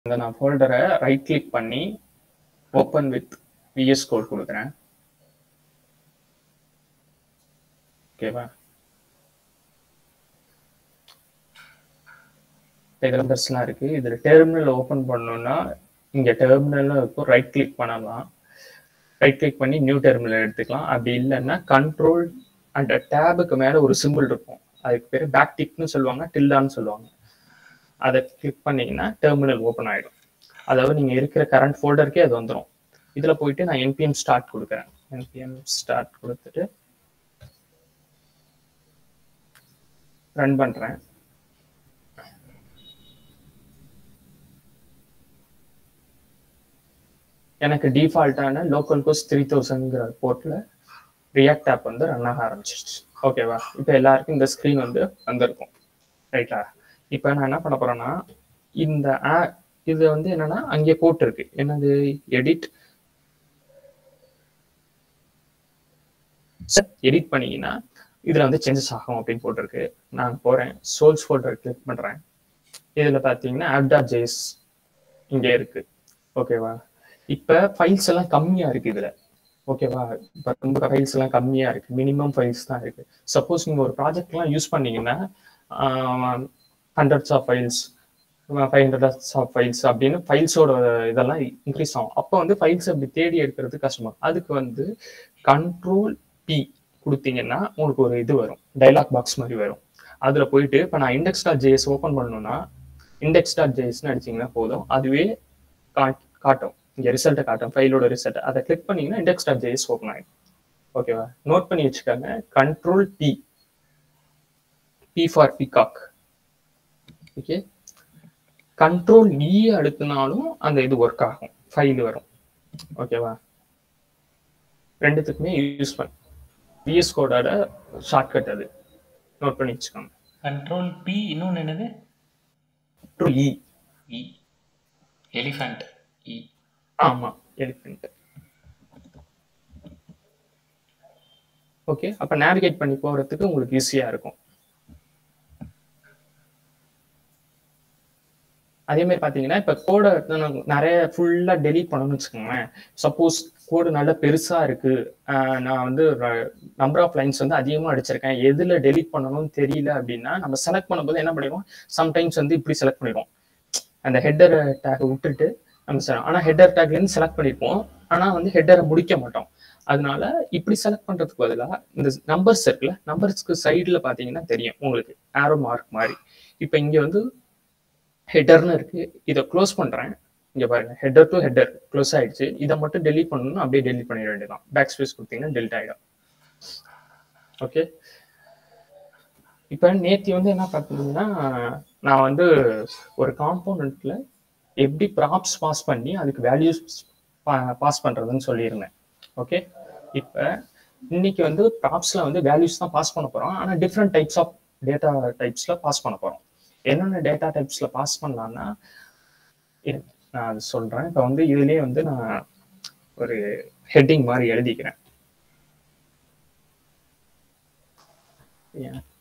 இந்த நான் ஃபோல்டரை ரைட் கிளிக் பண்ணி ஓப்பன் வித் விஎஸ் கோட் கொடுக்குறேன் ஓகேவா டெக்ரண்டர்ஸ்லாம் இருக்கு இதுல டெர்மினல் ஓப்பன் பண்ணணும்னா இங்க டெர்மினல் இருக்கும் ரைட் கிளிக் பண்ணலாம் ரைட் கிளிக் பண்ணி நியூ டெர்மினல் எடுத்துக்கலாம் அப்படி இல்லைன்னா கண்ட்ரோல் அண்ட் டேபுக்கு மேல ஒரு சிம்பிள் இருக்கும் அதுக்கு பேர் பேக் டிக்னு சொல்லுவாங்க டில்டான்னு சொல்லுவாங்க அதை கிளிக் பண்ணீங்கன்னா டெர்மினல் ஓப்பன் ஆயிடும் அதாவது நீங்க இருக்கிற கரண்ட் ஃபோல்டருக்கே அது வந்துடும் இதுல போயிட்டு நான் என்பிஎம் ஸ்டார்ட் கொடுக்குறேன் என்பிஎம் ஸ்டார்ட் கொடுத்துட்டு ரன் பண்றேன் எனக்கு டிஃபால்ட்டான லோக்கல் கோஸ் த்ரீ தௌசண்ட்ங்கிற போர்ட்ல ரியாக்ட் ஆப் வந்து ரன் ஆக ஆரம்பிச்சிருச்சு ஓகேவா இப்போ எல்லாருக்கும் இந்த ஸ்க்ரீன் வந்து வந்திருக்கும் ரைட்டா இப்போ நான் என்ன பண்ண போறேன்னா இந்த ஆ- இது வந்து என்னன்னா அங்கே போட்டிருக்கு என்னது எடிட் எடிட் பண்ணீங்கன்னா இதுல வந்து சேஞ்சஸ் ஆகும் அப்படின்னு போட்டிருக்கு நான் போறேன் சோல்ஸ் ஃபோல்டர் கிளிக் பண்றேன் இதுல பாத்தீங்கன்னா ஆப்டா ஜேஸ் இங்க இருக்கு ஓகேவா இப்ப ஃபைல்ஸ் எல்லாம் கம்மியா இருக்கு இதுல ஓகேவா இப்ப ரொம்ப ஃபைல்ஸ் எல்லாம் கம்மியா இருக்கு மினிமம் ஃபைல்ஸ் தான் இருக்கு சப்போஸ் நீங்க ஒரு ப்ராஜெக்ட் எல்லாம் யூஸ் பண்ணீங்கன்னா hundreds of files five hundred of files அப்படின்னு ஃபைல்ஸோட இதெல்லாம் இன்க்ரீஸ் ஆகும் அப்போ வந்து ஃபைல்ஸ் அப்படி தேடி எடுக்கிறது கஷ்டமா அதுக்கு வந்து கண்ட்ரோல் பி கொடுத்தீங்கன்னா உங்களுக்கு ஒரு இது வரும் டைலாக் பாக்ஸ் மாதிரி வரும் அதுல போயிட்டு இப்போ நான் இண்டெக்ஸ் டாட் ஜேஎஸ் ஓப்பன் பண்ணணும்னா இண்டெக்ஸ் டாட் ஜேஎஸ்னு அடிச்சீங்கன்னா போதும் அதுவே காட்- காட்டும் இங்க ரிசல்ட்டை காட்டும் ஃபைலோட ரிசல்ட் அதை கிளிக் பண்ணீங்கன்னா இண்டெக்ஸ் டாட் ஜேஎஸ் ஓப்பன் ஆயிடும் ஓகேவா நோட் பண்ணி வச்சுக்கோங்க கண்ட்ரோல் பி பி ஃபார் பிகாக் ஓகே கண்ட்ரோல் இ அழுத்தினாலும் அந்த இது ஒர்க் ஆகும் ஃபைல் வரும் ஓகேவா ரெண்டுத்துக்குமே யூஸ் பண்ண விஎஸ் கோடோட ஷார்ட்கட் அது நோட் பண்ணி வச்சுக்கோங்க கண்ட்ரோல் பி இன்னொன்று என்னது கண்ட்ரோல் இ இ எலிஃபண்ட் இ ஆமா எலிஃபென்ட் ஓகே அப்ப நேவிகேட் பண்ணி போறதுக்கு உங்களுக்கு ஈஸியா இருக்கும் அதே மாதிரி பாத்தீங்கன்னா இப்ப கோடை நிறைய ஃபுல்லா டெலீட் பண்ணணும்னு வச்சுக்கோங்களேன் சப்போஸ் கோடு நல்லா பெருசா இருக்கு ஆஹ் நான் வந்து நம்பர் ஆஃப் லைன்ஸ் வந்து அதிகமா அடிச்சிருக்கேன் எதுல டெலீட் பண்ணணும்னு தெரியல அப்படின்னா நம்ம செலக்ட் பண்ணும்போது என்ன பண்ணிடுவோம் சம்டைம்ஸ் வந்து இப்படி செலக்ட் பண்ணிடுவோம் அந்த ஹெட்டர் டேக் விட்டுட்டு நம்ம செ- ஆனா ஹெட்டர் டேக்ல இருந்து செலக்ட் பண்ணிருப்போம் ஆனா வந்து ஹெட்டரை முடிக்க மாட்டோம் அதனால இப்படி செலக்ட் பண்றதுக்கு பதிலா இந்த நம்பர்ஸ் இருக்குல்ல நம்பர்ஸ்க்கு சைடுல பாத்தீங்கன்னா தெரியும் உங்களுக்கு ஆரோ மார்க் மாதிரி இப்போ இங்க வந்து ஹெட்டர்னு இருக்கு இதை க்ளோஸ் பண்றேன் இங்க பாருங்க ஹெட்டர் டு ஹெட்டர் க்ளோஸ் ஆயிடுச்சு இதை மட்டும் டெலீட் பண்ணணும்னா அப்படியே டெலீட் பண்ணிட வேண்டியதான் பேக் ஸ்பேஸ் கொடுத்தீங்கன்னா டெலிட் ஆயிடும் ஓகே இப்போ நேத்தி வந்து என்ன பார்த்தீங்கன்னா நான் வந்து ஒரு காம்போனண்ட்ல எப்படி ப்ராப்ஸ் பாஸ் பண்ணி அதுக்கு வேல்யூஸ் பாஸ் பண்றதுன்னு சொல்லியிருந்தேன் ஓகே இப்போ இன்னைக்கு வந்து ப்ராப்ஸ்ல வந்து வேல்யூஸ் தான் பாஸ் பண்ண போறோம் ஆனா டிஃப்ரெண்ட் டைப்ஸ் ஆஃப் டேட்டா டைப்ஸ்ல பாஸ் பண்ண போறோம் என்னென்ன டேட்டா டைப்ஸ்ல பாஸ் பண்ணலாம்னா இரு, நான் அது சொல்றேன் இப்போ வந்து இதுலயே வந்து நான் ஒரு ஹெட்டிங் மாதிரி எழுதிக்கிறேன் Yeah.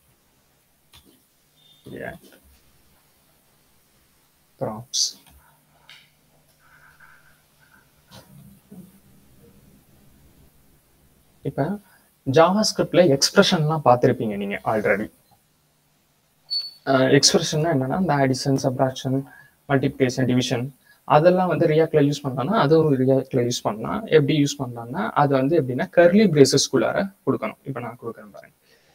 Yeah. prompts இப்ப ஜாவா ஸ்கிரிப்ட்ல எக்ஸ்பிரஷன்லாம் பார்த்துருப்பீங்க நீங்க ஆல்ரெடி எக்ஸ்பிரஷன்னா என்னன்னா இந்த அடிஷன் சப்ராக்ஷன் மல்டிப்ளிகேஷன் டிவிஷன் அதெல்லாம் வந்து ரியாக்ட்ல யூஸ் பண்ணலாம்னா அதுவும் ரியாக்ட்ல யூஸ் பண்ணலாம் எப்படி யூஸ் பண்ணலாம்னா அது வந்து எப்படின்னா கர்லி பிரேசஸ்குள்ளார கொடுக்கணும் இப்போ நான் கொடுக்குறேன் பாருங்க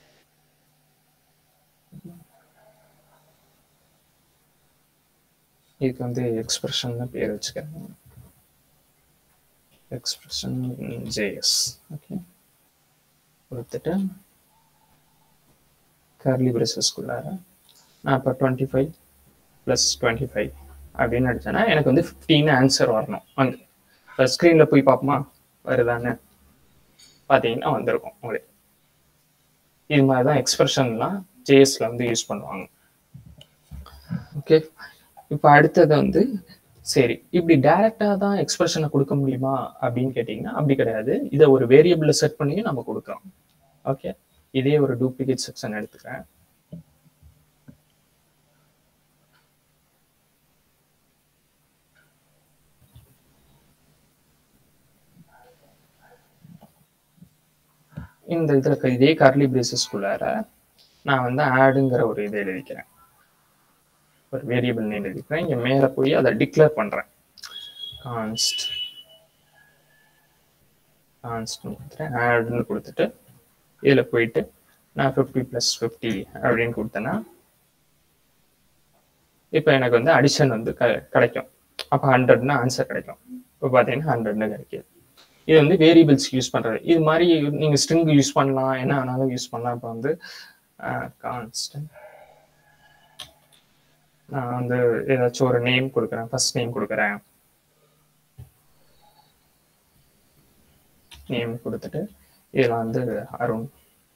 இதுக்கு வந்து எக்ஸ்பிரஷன் பேர் வச்சுக்கிறேன் எக்ஸ்பிரஷன் ஜேஎஸ் ஓகே கொடுத்துட்டு கர்லி பிரேசஸ்குள்ளார நான் இப்போ twenty five plus twenty five அப்படின்னு அடிச்சேன்னா எனக்கு வந்து ஃபிஃப்டின்னு ஆன்சர் வரணும் வந்து இப்போ ஸ்க்ரீனில் போய் பார்ப்போமா வருதான்னு பார்த்தீங்கன்னா வந்திருக்கும் உங்களுக்கு இது மாதிரி தான் எக்ஸ்பிரஷன்லாம் ஜேஎஸ்ல வந்து யூஸ் பண்ணுவாங்க ஓகே இப்போ அடுத்தது வந்து சரி இப்படி டைரக்டா தான் எக்ஸ்பிரஷனை கொடுக்க முடியுமா அப்படின்னு கேட்டிங்கன்னா அப்படி கிடையாது இதை ஒரு வேரியபிள்ல செட் பண்ணியும் நம்ம கொடுக்கலாம் ஓகே இதே ஒரு டூப்ளிகேட் செக்ஷன் எடுத்துக்கிறேன் இந்த இதுல இருக்க இதே கர்லி பிரேசஸ்குள்ளார நான் வந்து ஆடுங்கிற ஒரு இதை எழுதிக்கிறேன் ஒரு வேரியபிள் நேம் எழுதிக்கிறேன் இங்க மேல போய் அதை டிக்ளேர் பண்றேன் கான்ஸ்ட் கான்ஸ்ட் கொடுத்துட்டேன் ஆடுன்னு கொடுத்துட்டு இதுல போயிட்டு நான் ஃபிஃப்டி ப்ளஸ் ஃபிஃப்டி அப்படின்னு கொடுத்தேன்னா இப்போ எனக்கு வந்து அடிஷன் வந்து க கிடைக்கும் அப்போ ஹண்ட்ரட்னு ஆன்சர் கிடைக்கும் இப்போ பார்த்தீங்கன்னா ஹண்ட்ரட்னு கிடைக்குது இது வந்து வேரியபிள்ஸ் யூஸ் பண்ணுறது இது மாதிரி நீங்கள் ஸ்ட்ரிங் யூஸ் பண்ணலாம் என்ன வேணாலும் யூஸ் பண்ணலாம் இப்போ வந்து கான்ஸ்டன்ட் நான் வந்து ஏதாச்சும் ஒரு நேம் கொடுக்குறேன் ஃபர்ஸ்ட் நேம் கொடுக்குறேன் நேம் கொடுத்துட்டு இதில் வந்து அருண்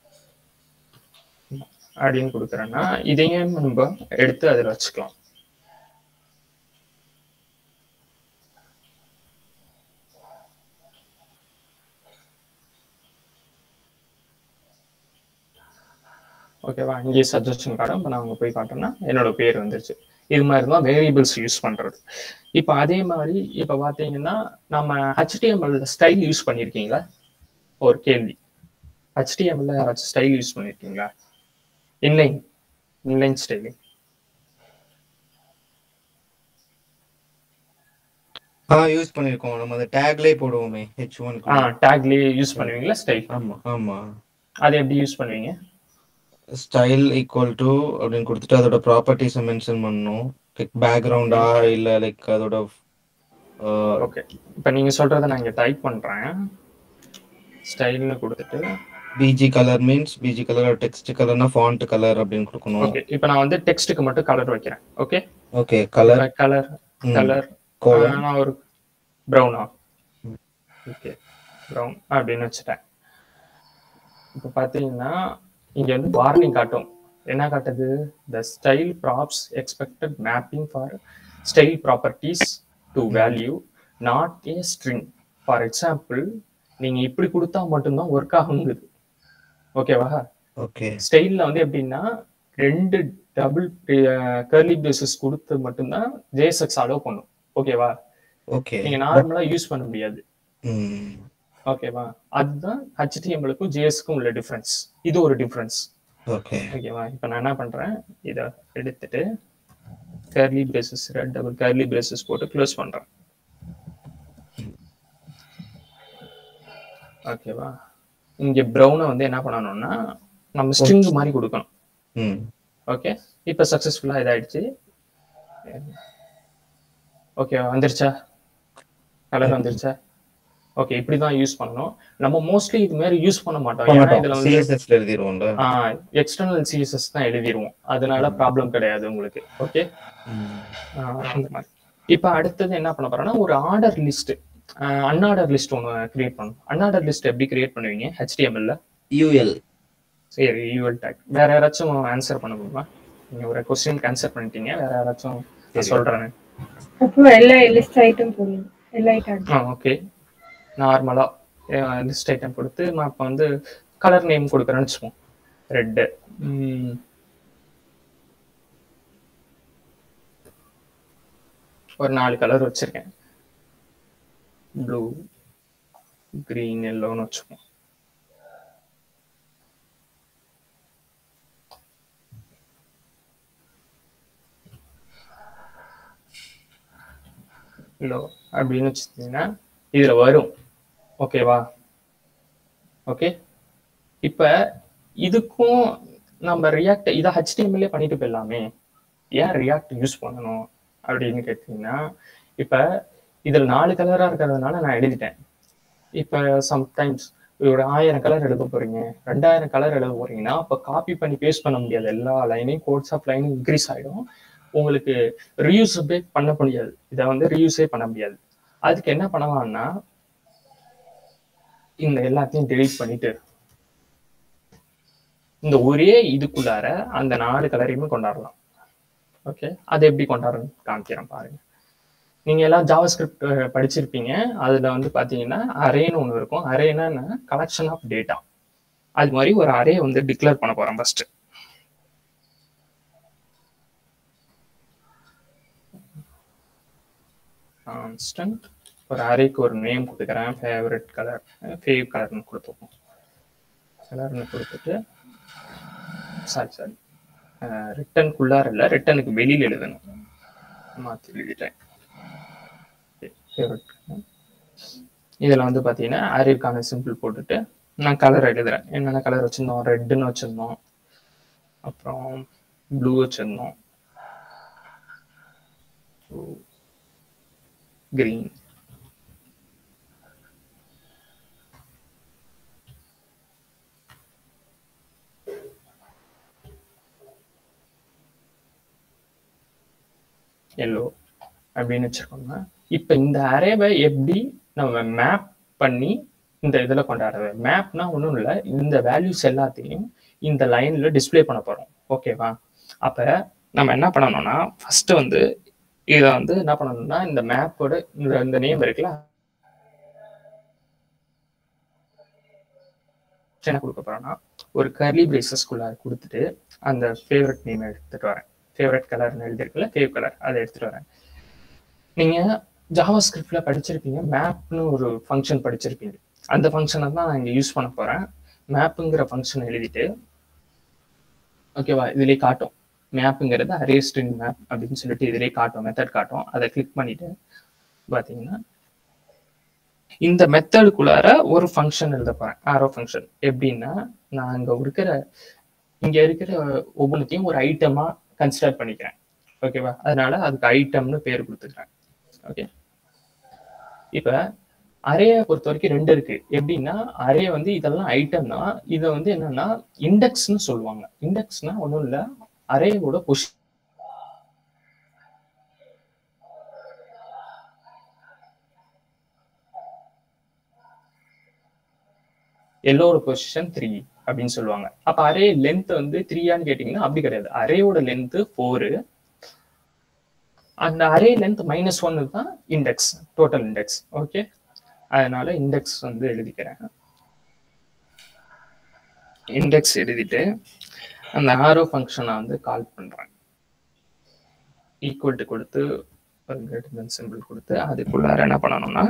அப்படின்னு கொடுக்குறேன்னா இதையும் நம்ம எடுத்து அதில் வச்சுக்கலாம் ஓகேவா இங்கே சஜஷன் கார்டும் இப்போ நான் அங்கே போய் காட்டுறேன்னா என்னோட பேர் வந்துருச்சு இது மாதிரி தான் வேரியபிள்ஸ் யூஸ் பண்ணுறது இப்போ அதே மாதிரி இப்போ பார்த்தீங்கன்னா நம்ம ஹெச்டிஎம்எல் ஸ்டைல் யூஸ் பண்ணியிருக்கீங்களா ஒரு கேள்வி ஹெச்டிஎம்எல்ல யாராச்சும் ஸ்டைல் யூஸ் பண்ணியிருக்கீங்களா இன்லைன் இன்லைன் ஸ்டைலிங் ஆ யூஸ் பண்ணிருக்கோம் நம்ம அந்த டேக்லயே போடுவோமே ஹெச் ஒன் ஆ டேக்லேயே யூஸ் பண்ணுவீங்களா ஸ்டைல் ஆமா ஆமா அதை எப்படி யூஸ் பண்ணுவீங்க ஸ்டைல் ஈக்குவல் டு அப்படின்னு கொடுத்துட்டு அதோட ப்ராப்பர்ட்டிஸை மென்ஷன் பண்ணணும் லைக் பேக்ரவுண்டா இல்ல லைக் அதோட ஓகே இப்போ நீங்கள் சொல்கிறத நான் இங்கே டைப் பண்ணுறேன் ஸ்டைல்னு கொடுத்துட்டு BG colour means BG colour text கலர்னா ஃபாண்ட் கலர் அப்படின்னு கொடுக்கணும் ஓகே இப்போ நான் வந்து டெக்ஸ்ட்டுக்கு மட்டும் கலர் வைக்கிறேன் okay okay colour colour colour கோலம் நான் ஒரு ப்ரௌனா ஓகே ப்ரௌன் அப்படின்னு வச்சுட்டேன் இப்போ பார்த்தீங்கன்னா இங்கே வந்து வார்னிங் காட்டும் என்ன காட்டுது the style props expected mapping for style properties to value not a string for example நீங்கள் இப்படி கொடுத்தா மட்டும்தான் ஒர்க் ஆகுங்குது ஓகேவா ஓகே ஸ்டைலில் வந்து எப்படின்னா ரெண்டு டபுள் கர்லி பேசஸ் கொடுத்து மட்டும்தான் ஜேஎஸ்எக்ஸ் அலோவ் பண்ணும் ஓகேவா ஓகே நீங்க நார்மலா யூஸ் பண்ண முடியாது ம் ஓகேவா அதுதான் ஹெச்டிஎம்எலுக்கும் ஜேஎஸ்க்கும் உள்ள டிஃபரன்ஸ் இது ஒரு டிஃபரன்ஸ் ஓகே ஓகேவா இப்போ நான் என்ன பண்றேன் இதை எடுத்துட்டு curly braces red double curly braces போட்டு க்ளோஸ் பண்றேன் ஓகேவா இங்க ப்ரௌனை வந்து என்ன பண்ணணும்னா நம்ம ஸ்ட்ரிங் மாதிரி கொடுக்கணும் ம் ஓகே இப்போ சக்ஸஸ்ஃபுல்லாக இதாயிடுச்சு ஓகே வந்துருச்சா கலர் வந்துருச்சா ஓகே இப்படி தான் யூஸ் பண்ணணும் நம்ம மோஸ்ட்லி இது மாதிரி யூஸ் பண்ண மாட்டோம் ஏன்னா இதுல வந்து சிஎஸ்எஸ்ல எழுதிருவோம்ல எக்ஸ்டர்னல் சிஎஸ்எஸ் தான் எழுதிருவோம் அதனால ப்ராப்ளம் கிடையாது உங்களுக்கு ஓகே ம். அந்த மாதிரி இப்போ அடுத்தது என்ன பண்ண போறோம்னா ஒரு ஆர்டர் லிஸ்ட் அன்ஆர்டர் லிஸ்ட் ஒன்று கிரியேட் பண்ணணும் அன்ஆர்டர் லிஸ்ட் எப்படி கிரியேட் பண்ணுவீங்க ஹெச்டிஎம்எல்ல யூஎல் சரி யூஎல் டேக் வேற யாராச்சும் ஆன்சர் பண்ண முடியுமா நீங்க ஒரு கொஸ்டினுக்கு ஆன்சர் பண்ணிட்டீங்க வேற யாராச்சும் நான் சொல்றேன் அப்புறம் எல்லா லிஸ்ட் ஐட்டம் போடணும் எல்லா ஐட்டம் ஆ ஓகே நார்மலா லிஸ்ட் ஐட்டம் கொடுத்து நான் இப்போ வந்து கலர் நேம் கொடுக்குறேன்னு வச்சுப்போம் ரெட்டு ஒரு நாலு கலர் வச்சிருக்கேன் ப்ளூ கிரீன் எல்லோன்னு வச்சுப்போம் லோ அப்படின்னு வச்சுட்டீங்கன்னா இதுல வரும் ஓகேவா ஓகே இப்ப இதுக்கும் நம்ம ரியாக்ட் இதை ஹெச்டிஎம்எல்லே பண்ணிட்டு போயிடலாமே ஏன் ரியாக்ட் யூஸ் பண்ணணும் அப்படின்னு கேட்டீங்கன்னா இப்ப இதுல நாலு கலரா இருக்கிறதுனால நான் எழுதிட்டேன் இப்ப சம்டைம்ஸ் ஒரு ஆயிரம் கலர் எழுத போறீங்க ரெண்டாயிரம் கலர் எழுத போறீங்கன்னா அப்ப காப்பி பண்ணி பேஸ்ட் பண்ண முடியாது எல்லா லைனையும் கோட்ஸ் ஆஃப் லைனும் இன்க்ரீஸ் ஆயிடும் உங்களுக்கு ரீயூஸபே பண்ண முடியாது இதை வந்து ரீயூஸே பண்ண முடியாது அதுக்கு என்ன பண்ணலாம்னா இந்த எல்லாத்தையும் டெலீட் பண்ணிட்டு இந்த ஒரே இதுக்குள்ளார அந்த நாலு கலரையுமே கொண்டாடலாம் ஓகே அதை எப்படி கொண்டாடுறேன்னு காமிக்கிறேன் பாருங்க நீங்க எல்லாம் ஜாவாஸ்கிரிப்ட் படிச்சிருப்பீங்க அதுல வந்து பாத்தீங்கன்னா அரேன்னு ஒன்று இருக்கும் அரேனா கலெக்ஷன் ஆஃப் டேட்டா அது மாதிரி ஒரு அரே வந்து டிக்ளேர் பண்ண போறேன் ஃபர்ஸ்ட் கான்ஸ்டன்ட் ஒரு அரேக்கு ஒரு நேம் கொடுக்குறேன் ஃபேவரட் கலர் ஃபேவ் கலர்னு கொடுத்துருக்கோம் கலர்னு கொடுத்துட்டு சாரி சாரி ரிட்டனுக்குள்ளார இல்லை ரிட்டனுக்கு வெளியில் எழுதணும் மாற்றி எழுதிட்டேன் ஃபேவரட் இதில் வந்து பார்த்தீங்கன்னா ஆரியருக்கான சிம்பிள் போட்டுட்டு நான் கலர் எழுதுறேன் என்னென்ன கலர் வச்சுருந்தோம் ரெட்டுன்னு வச்சுருந்தோம் அப்புறம் ப்ளூ வச்சுருந்தோம் கிரீன் எல்லோ அப்படின்னு வச்சிருக்கோம்னா இப்போ இந்த அரேவை எப்படி நம்ம மேப் பண்ணி இந்த இதில் கொண்டாடுறது மேப்னா ஒன்றும் இல்லை இந்த வேல்யூஸ் எல்லாத்தையும் இந்த லைனில் டிஸ்ப்ளே பண்ண போகிறோம் ஓகேவா அப்போ நம்ம என்ன பண்ணணும்னா ஃபர்ஸ்ட் வந்து இதை வந்து என்ன பண்ணணும்னா இந்த மேப்போட இந்த இந்த நேம் இருக்குல்ல என்ன கொடுக்க போறோம்னா ஒரு கர்லி பிரேசஸ்குள்ள கொடுத்துட்டு அந்த ஃபேவரட் நேம் எடுத்துட்டு வரேன் ஃபேவரட் கலர்னு எழுதிருக்குல்ல ஃபேவ் கலர் அதை எடுத்துட்டு வரேன் நீங்க ஜாவா ஸ்கிரிப்ட்ல படிச்சிருப்பீங்க மேப்னு ஒரு ஃபங்க்ஷன் படிச்சிருப்பீங்க அந்த ஃபங்க்ஷனை தான் நான் இங்க யூஸ் பண்ண போறேன் மேப்புங்கிற ஃபங்க்ஷன் எழுதிட்டு ஓகேவா இதுலயே காட்டும் மேப்புங்கிறது அரே ஸ்ட்ரிங் மேப் அப்படின்னு சொல்லிட்டு இதுலயே காட்டும் மெத்தட் காட்டும் அதை கிளிக் பண்ணிட்டு பாத்தீங்கன்னா இந்த மெத்தடுக்குள்ளார ஒரு ஃபங்க்ஷன் எழுத போறேன் ஆரோ ஃபங்க்ஷன் எப்படின்னா நான் அங்க இருக்கிற இங்க இருக்கிற ஒவ்வொன்றத்தையும் ஒரு ஐட்டமா கன்சிடர் பண்ணிக்கிறேன் ஓகேவா அதனால அதுக்கு ஐட்டம்னு பேர் கொடுத்துக்கிறேன் ஓகே இப்ப அரேயை பொறுத்த வரைக்கும் ரெண்டு இருக்கு எப்படின்னா அரே வந்து இதெல்லாம் ஐட்டம்னா இதை வந்து என்னன்னா இண்டெக்ஸ்னு சொல்லுவாங்க இண்டெக்ஸ்னா ஒன்றும் இல்லை அரேயோட பொசிஷன் எல்லோட பொசிஷன் த்ரீ அப்படின்னு சொல்லுவாங்க அப்ப அரே லென்த் வந்து த்ரீயான்னு கேட்டீங்கன்னா அப்படி கிடையாது அரேயோட லென்த் ஃபோரு அந்த அரே லென்த் மைனஸ் ஒன்னு தான் இண்டெக்ஸ் டோட்டல் இண்டெக்ஸ் ஓகே அதனால இண்டெக்ஸ் வந்து எழுதிக்கிறேன் இண்டெக்ஸ் எழுதிட்டு அந்த ஆரோ ஃபங்க்ஷனை வந்து கால் பண்றேன் ஈக்குவல் டு கொடுத்து ஒரு கிரேட்டர் சிம்பிள் கொடுத்து அதுக்குள்ளார என்ன பண்ணணும்னா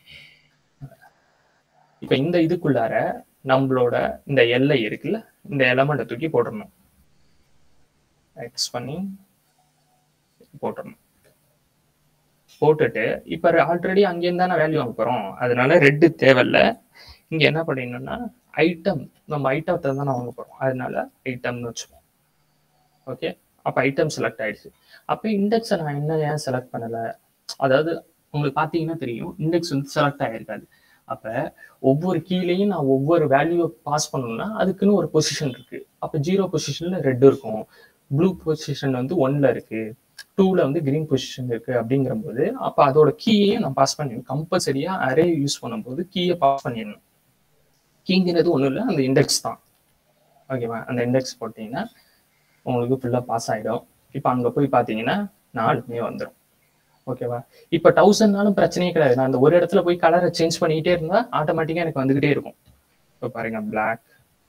இப்ப இந்த இதுக்குள்ளார நம்மளோட இந்த எல்லை இருக்குல்ல இந்த எலமெண்ட்டை தூக்கி போட்டுடணும் எக்ஸ் பண்ணி போட்டுடணும் போட்டுட்டு இப்ப ஆல்ரெடி அங்கேருந்து தானே வேல்யூ வாங்க போறோம் அதனால ரெட்டு தேவையில்ல இங்க என்ன பண்ணிடணும்னா ஐட்டம் நம்ம ஐட்டத்தை தானே வாங்க போறோம் அதனால ஐட்டம்னு வச்சுப்போம் ஓகே அப்ப ஐட்டம் செலக்ட் ஆயிடுச்சு அப்ப இண்டெக்ஸை நான் என்ன ஏன் செலக்ட் பண்ணல அதாவது உங்களுக்கு பாத்தீங்கன்னா தெரியும் இண்டெக்ஸ் வந்து செலக்ட் ஆயிருக்காது அப்ப ஒவ்வொரு கீழேயும் நான் ஒவ்வொரு வேல்யூ பாஸ் பண்ணணும்னா அதுக்குன்னு ஒரு பொசிஷன் இருக்கு அப்ப ஜீரோ பொசிஷன்ல ரெட் இருக்கும் ப்ளூ பொசிஷன் வந்து ஒன்ல இருக்கு டூல வந்து கிரீன் பொசிஷன் இருக்கு அப்படிங்கிற போது அப்ப அதோட கீயையும் நான் பாஸ் பண்ணிடணும் கம்பல்சரியா அரே யூஸ் பண்ணும்போது கீயை பாஸ் பண்ணிடணும் கீங்கிறது ஒன்றும் இல்லை அந்த இண்டெக்ஸ் தான் ஓகேவா அந்த இண்டெக்ஸ் போட்டீங்கன்னா உங்களுக்கு ஃபுல்லாக பாஸ் ஆகிடும் இப்போ அங்கே போய் பார்த்தீங்கன்னா நாலுமே வந்துடும் ஓகேவா இப்போ தௌசண்ட்னாலும் பிரச்சனையே கிடையாது நான் அந்த ஒரு இடத்துல போய் கலரை சேஞ்ச் பண்ணிக்கிட்டே இருந்தா ஆட்டோமேட்டிக்காக எனக்கு வந்துகிட்டே இருக்கும் இப்போ பாருங்க பிளாக்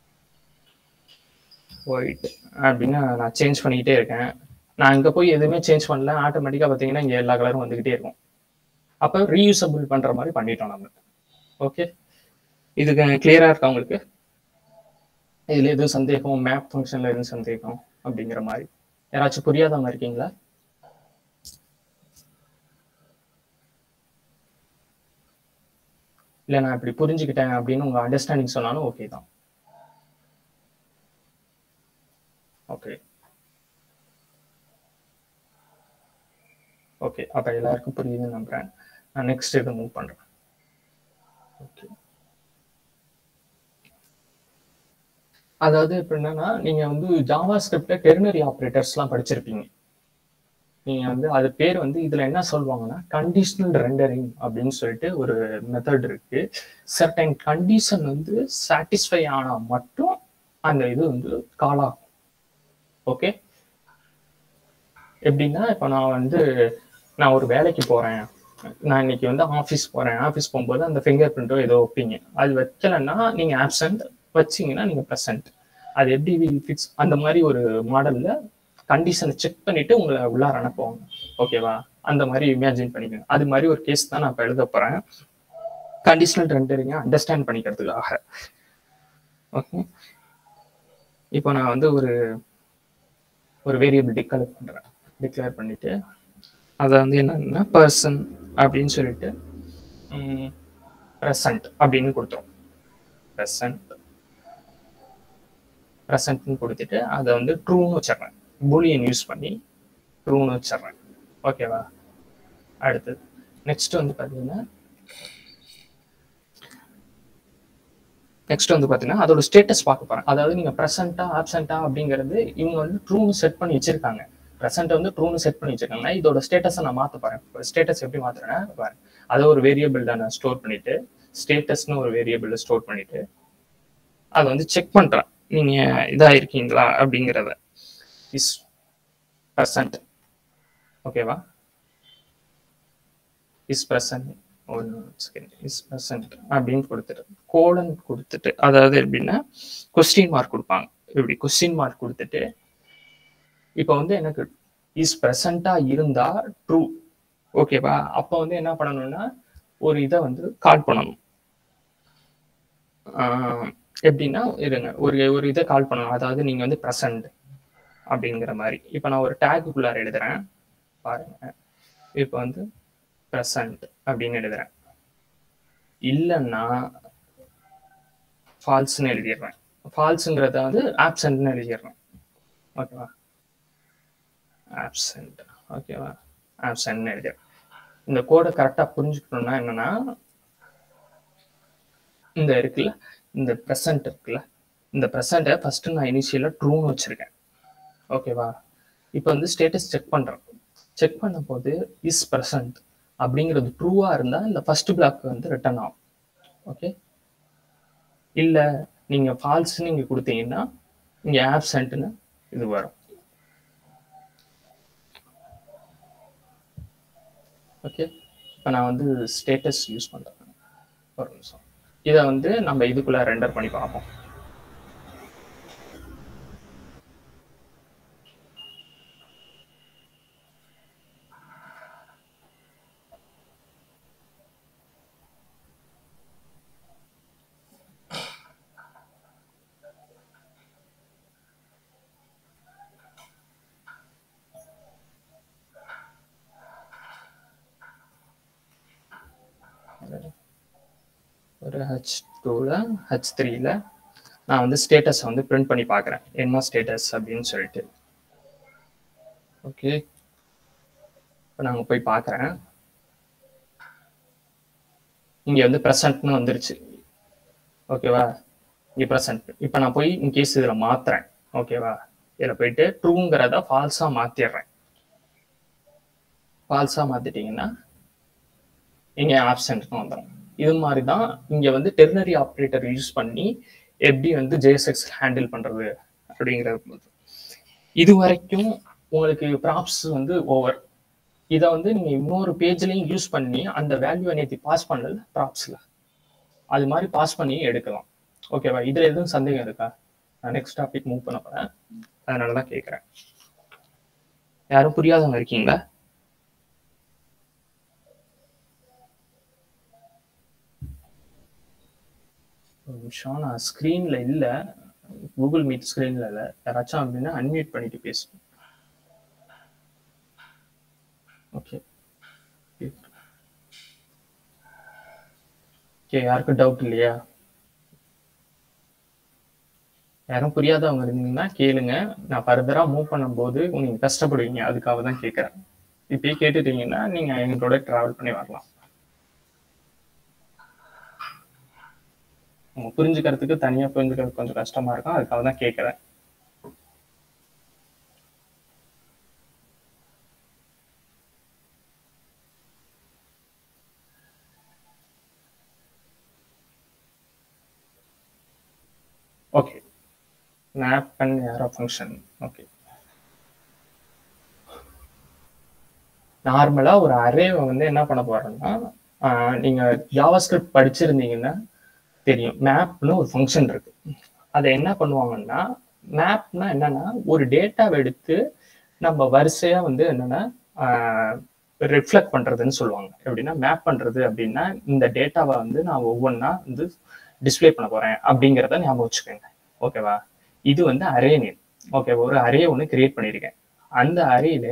ஒயிட் அப்படின்னு நான் சேஞ்ச் பண்ணிக்கிட்டே இருக்கேன் நான் இங்கே போய் எதுவுமே சேஞ்ச் பண்ணல ஆட்டோமேட்டிக்காக பார்த்தீங்கன்னா இங்கே எல்லா கலரும் வந்துகிட்டே இருக்கும் அப்போ ரீயூசபிள் பண்ணுற மாதிரி பண்ணிட்டோம் நம்ம ஓகே இதுக்கு கிளியரா இருக்கா உங்களுக்கு இதுல எதுவும் சந்தேகம் மேப் ஃபங்க்ஷன்ல எதுவும் சந்தேகம் அப்படிங்கிற மாதிரி யாராச்சும் புரியாதவங்க இருக்கீங்களா இல்ல நான் இப்படி புரிஞ்சுக்கிட்டேன் அப்படின்னு உங்க அண்டர்ஸ்டாண்டிங் சொன்னாலும் ஓகே தான் ஓகே ஓகே அப்ப எல்லாருக்கும் புரியுதுன்னு நம்புறேன் நான் நெக்ஸ்ட் இதை மூவ் பண்றேன் ஓகே அதாவது இப்போ என்னன்னா நீங்க வந்து ஜாவா ஸ்கிரிப்ட்ல டெர்னரி ஆப்ரேட்டர்ஸ்லாம் படிச்சிருப்பீங்க நீங்க வந்து அது பேர் வந்து இதுல என்ன சொல்லுவாங்கன்னா கண்டிஷனல் ரெண்டரிங் அப்படின்னு சொல்லிட்டு ஒரு மெத்தட் இருக்கு சர்டைன் கண்டிஷன் வந்து சாட்டிஸ்ஃபை ஆனா மட்டும் அந்த இது வந்து கால் ஆகும் ஓகே எப்படின்னா இப்போ நான் வந்து நான் ஒரு வேலைக்கு போறேன் நான் இன்னைக்கு வந்து ஆஃபீஸ் போறேன் ஆஃபீஸ் போகும்போது அந்த ஃபிங்கர் பிரிண்டோ ஏதோ வைப்பீங்க அது வைக்கலைன்னா நீங்க ஆப்சண்ட் வச்சீங்கன்னா நீங்க ப்ரெசன்ட் அது எப்படி ஃபிக்ஸ் அந்த மாதிரி ஒரு மாடல்ல கண்டிஷனை செக் பண்ணிட்டு உங்களை உள்ளார அனுப்புவாங்க ஓகேவா அந்த மாதிரி இமேஜின் பண்ணிக்கோங்க அது மாதிரி ஒரு கேஸ் தான் நான் இப்போ எழுத போறேன் கண்டிஷனல் ரெண்டரிங்க அண்டர்ஸ்டாண்ட் பண்ணிக்கிறதுக்காக ஓகே இப்போ நான் வந்து ஒரு ஒரு வேரியபிள் டிக்ளேர் பண்றேன் டிக்ளேர் பண்ணிட்டு அதை வந்து என்னன்னா பர்சன் அப்படின்னு சொல்லிட்டு ப்ரெசன்ட் அப்படின்னு கொடுத்துரும் ப்ரெசன்ட் ப்ரெசன்ட்னு கொடுத்துட்டு அதை வந்து ட்ரூன்னு வச்சிடுறேன் பூலியன் யூஸ் பண்ணி ட்ரூன்னு வச்சிடுறேன் ஓகேவா அடுத்து நெக்ஸ்ட் வந்து பார்த்தீங்கன்னா நெக்ஸ்ட் வந்து பார்த்தீங்கன்னா அதோட ஸ்டேட்டஸ் பார்க்க போறேன் அதாவது நீங்க ப்ரெசென்ட்டா ஆப்சென்ட்டா அப்படிங்கிறது இவங்க வந்து ட்ரூன்னு செட் பண்ணி வச்சிருக்காங்க ப்ரெசென்ட் வந்து ட்ரூன்னு செட் பண்ணி வச்சிருக்காங்க இதோட ஸ்டேட்டஸை நான் மாற்ற போறேன் ஸ்டேட்டஸ் எப்படி மாத்துறேன்னா பாருங்க அதை ஒரு வேரியபிள் நான் ஸ்டோர் பண்ணிட்டு ஸ்டேட்டஸ்னு ஒரு வேரியபிள் ஸ்டோர் பண்ணிட்டு அதை வந்து செக் பண்றேன் நீங்க இதா இருக்கீங்களா அப்படிங்கிறத இஸ் ப்ரெசன்ட் ஓகேவா இஸ் ப்ரெசன்ட் ஒன்று செகண்ட் இஸ் ப்ரெசன்ட் அப்படின்னு கொடுத்துட்டு கோலன் கொடுத்துட்டு அதாவது எப்படின்னா கொஸ்டின் மார்க் கொடுப்பாங்க இப்படி கொஸ்டின் மார்க் கொடுத்துட்டு இப்போ வந்து எனக்கு இஸ் ப்ரெசண்டா இருந்தா ட்ரூ ஓகேவா அப்போ வந்து என்ன பண்ணணும்னா ஒரு இதை வந்து கால் பண்ணணும் ஆஹ் எப்படின்னா இருங்க ஒரு ஒரு இதை கால் பண்ணணும் அதாவது நீங்க வந்து ப்ரெசன்ட் அப்படிங்கிற மாதிரி இப்போ நான் ஒரு டேக்குள்ளார எழுதுறேன் பாருங்க இப்போ வந்து ப்ரெசன்ட் அப்படின்னு எழுதுறேன் இல்லைன்னா ஃபால்ஸ்னு எழுதிடுறேன் ஃபால்ஸுங்கிறத வந்து ஆப்சண்ட்னு எழுதிடுறேன் ஓகேவா ஆப்சண்ட் ஓகேவா ஆப்சண்ட்னு எழுதிடுறேன் இந்த கோடை கரெக்டாக புரிஞ்சுக்கணும்னா என்னன்னா இந்த இருக்குல்ல இந்த ப்ரெசன்ட் இருக்குல்ல இந்த ப்ரெசண்ட்டை ஃபர்ஸ்ட் நான் இனிஷியலாக ட்ரூன்னு வச்சிருக்கேன் ஓகேவா இப்போ வந்து ஸ்டேட்டஸ் செக் பண்ணுறேன் செக் பண்ணும் போது இஸ் ப்ரெசன்ட் அப்படிங்கிறது ட்ரூவா இருந்தா இந்த ஃபர்ஸ்ட் பிளாக் வந்து ரிட்டர்ன் ஆகும் ஓகே இல்ல நீங்க ஃபால்ஸ் நீங்க கொடுத்தீங்கன்னா இங்க ஆப்சண்ட்னு இது வரும் ஓகே இப்போ நான் வந்து ஸ்டேட்டஸ் யூஸ் பண்றேன் ஒரு நிமிஷம் இதை வந்து நம்ம இதுக்குள்ள ரெண்டர் பண்ணி பார்ப்போம் ஒரு ஹச் டூவில் ஹச் த்ரீல நான் வந்து ஸ்டேட்டஸை வந்து பிரிண்ட் பண்ணி பார்க்குறேன் என்ன ஸ்டேட்டஸ் அப்படின்னு சொல்லிட்டு ஓகே இப்போ நாங்கள் போய் பார்க்குறேன் இங்கே வந்து ப்ரெசன்ட்னு வந்துருச்சு ஓகேவா இங்கே ப்ரெசன்ட் இப்போ நான் போய் இன்கேஸ் இதில் மாற்றுறேன் ஓகேவா இதில் போயிட்டு ட்ரூங்கிறத ஃபால்ஸாக மாற்றிடுறேன் ஃபால்ஸாக மாற்றிட்டீங்கன்னா இங்கே ஆப்சண்ட்னு வந்துடும் இது மாதிரி தான் இங்கே வந்து டெர்னரி ஆப்ரேட்டர் யூஸ் பண்ணி எப்படி வந்து ஜேஎஸ்எக்ஸ் ஹேண்டில் பண்ணுறது அப்படிங்கிறது இது வரைக்கும் உங்களுக்கு ப்ராப்ஸ் வந்து ஓவர் இதை வந்து நீங்கள் இன்னொரு பேஜ்லையும் யூஸ் பண்ணி அந்த வேல்யூவை நேற்று பாஸ் பண்ணல ப்ராப்ஸில் அது மாதிரி பாஸ் பண்ணி எடுக்கலாம் ஓகேவா இதில் எதுவும் சந்தேகம் இருக்கா நான் நெக்ஸ்ட் டாபிக் மூவ் பண்ண போகிறேன் அதனால தான் கேட்குறேன் யாரும் புரியாதவங்க இருக்கீங்களா ஒரு நிமிஷம் நான் ஸ்க்ரீனில் இல்லை கூகுள் மீட் ஸ்க்ரீனில் இல்லை யாராச்சும் அப்படின்னா அன்மியூட் பண்ணிட்டு பேசும் ஓகே ஓகே யாருக்கும் டவுட் இல்லையா யாரும் புரியாதவங்க இருந்தீங்கன்னா கேளுங்க நான் ஃபர்தரா மூவ் பண்ணும்போது நீங்க கஷ்டப்படுவீங்க அதுக்காக தான் கேட்குறேன் இப்பயே கேட்டுட்டீங்கன்னா நீங்க எங்களோட டிராவல் பண்ணி வரலாம் உங்க புரிஞ்சுக்கிறதுக்கு தனியா புரிஞ்சுக்கிறது கொஞ்சம் கஷ்டமா இருக்கும் அதுக்காக தான் கேட்குறேன் okay map and arrow function okay நார்மலா ஒரு அரேவை வந்து என்ன பண்ண போறோம்னா ஆஹ் நீங்க ஜாவாஸ்கிரிப்ட் படிச்சிருந்தீங்கன்னா தெரியும் மேப்னு ஒரு ஃபங்க்ஷன் இருக்கு அதை என்ன பண்ணுவாங்கன்னா மேப்னா என்னன்னா ஒரு டேட்டாவை எடுத்து நம்ம வரிசையா வந்து என்னன்னா ரிஃப்ளெக்ட் பண்றதுன்னு சொல்லுவாங்க எப்படின்னா மேப் பண்றது அப்படின்னா இந்த டேட்டாவை வந்து நான் ஒவ்வொன்றா வந்து டிஸ்ப்ளே பண்ண போறேன் அப்படிங்கிறத ஞாபகம் வச்சுக்கோங்க ஓகேவா இது வந்து அரே நேம் ஓகே ஒரு அரே ஒன்று கிரியேட் பண்ணியிருக்கேன் அந்த அரேல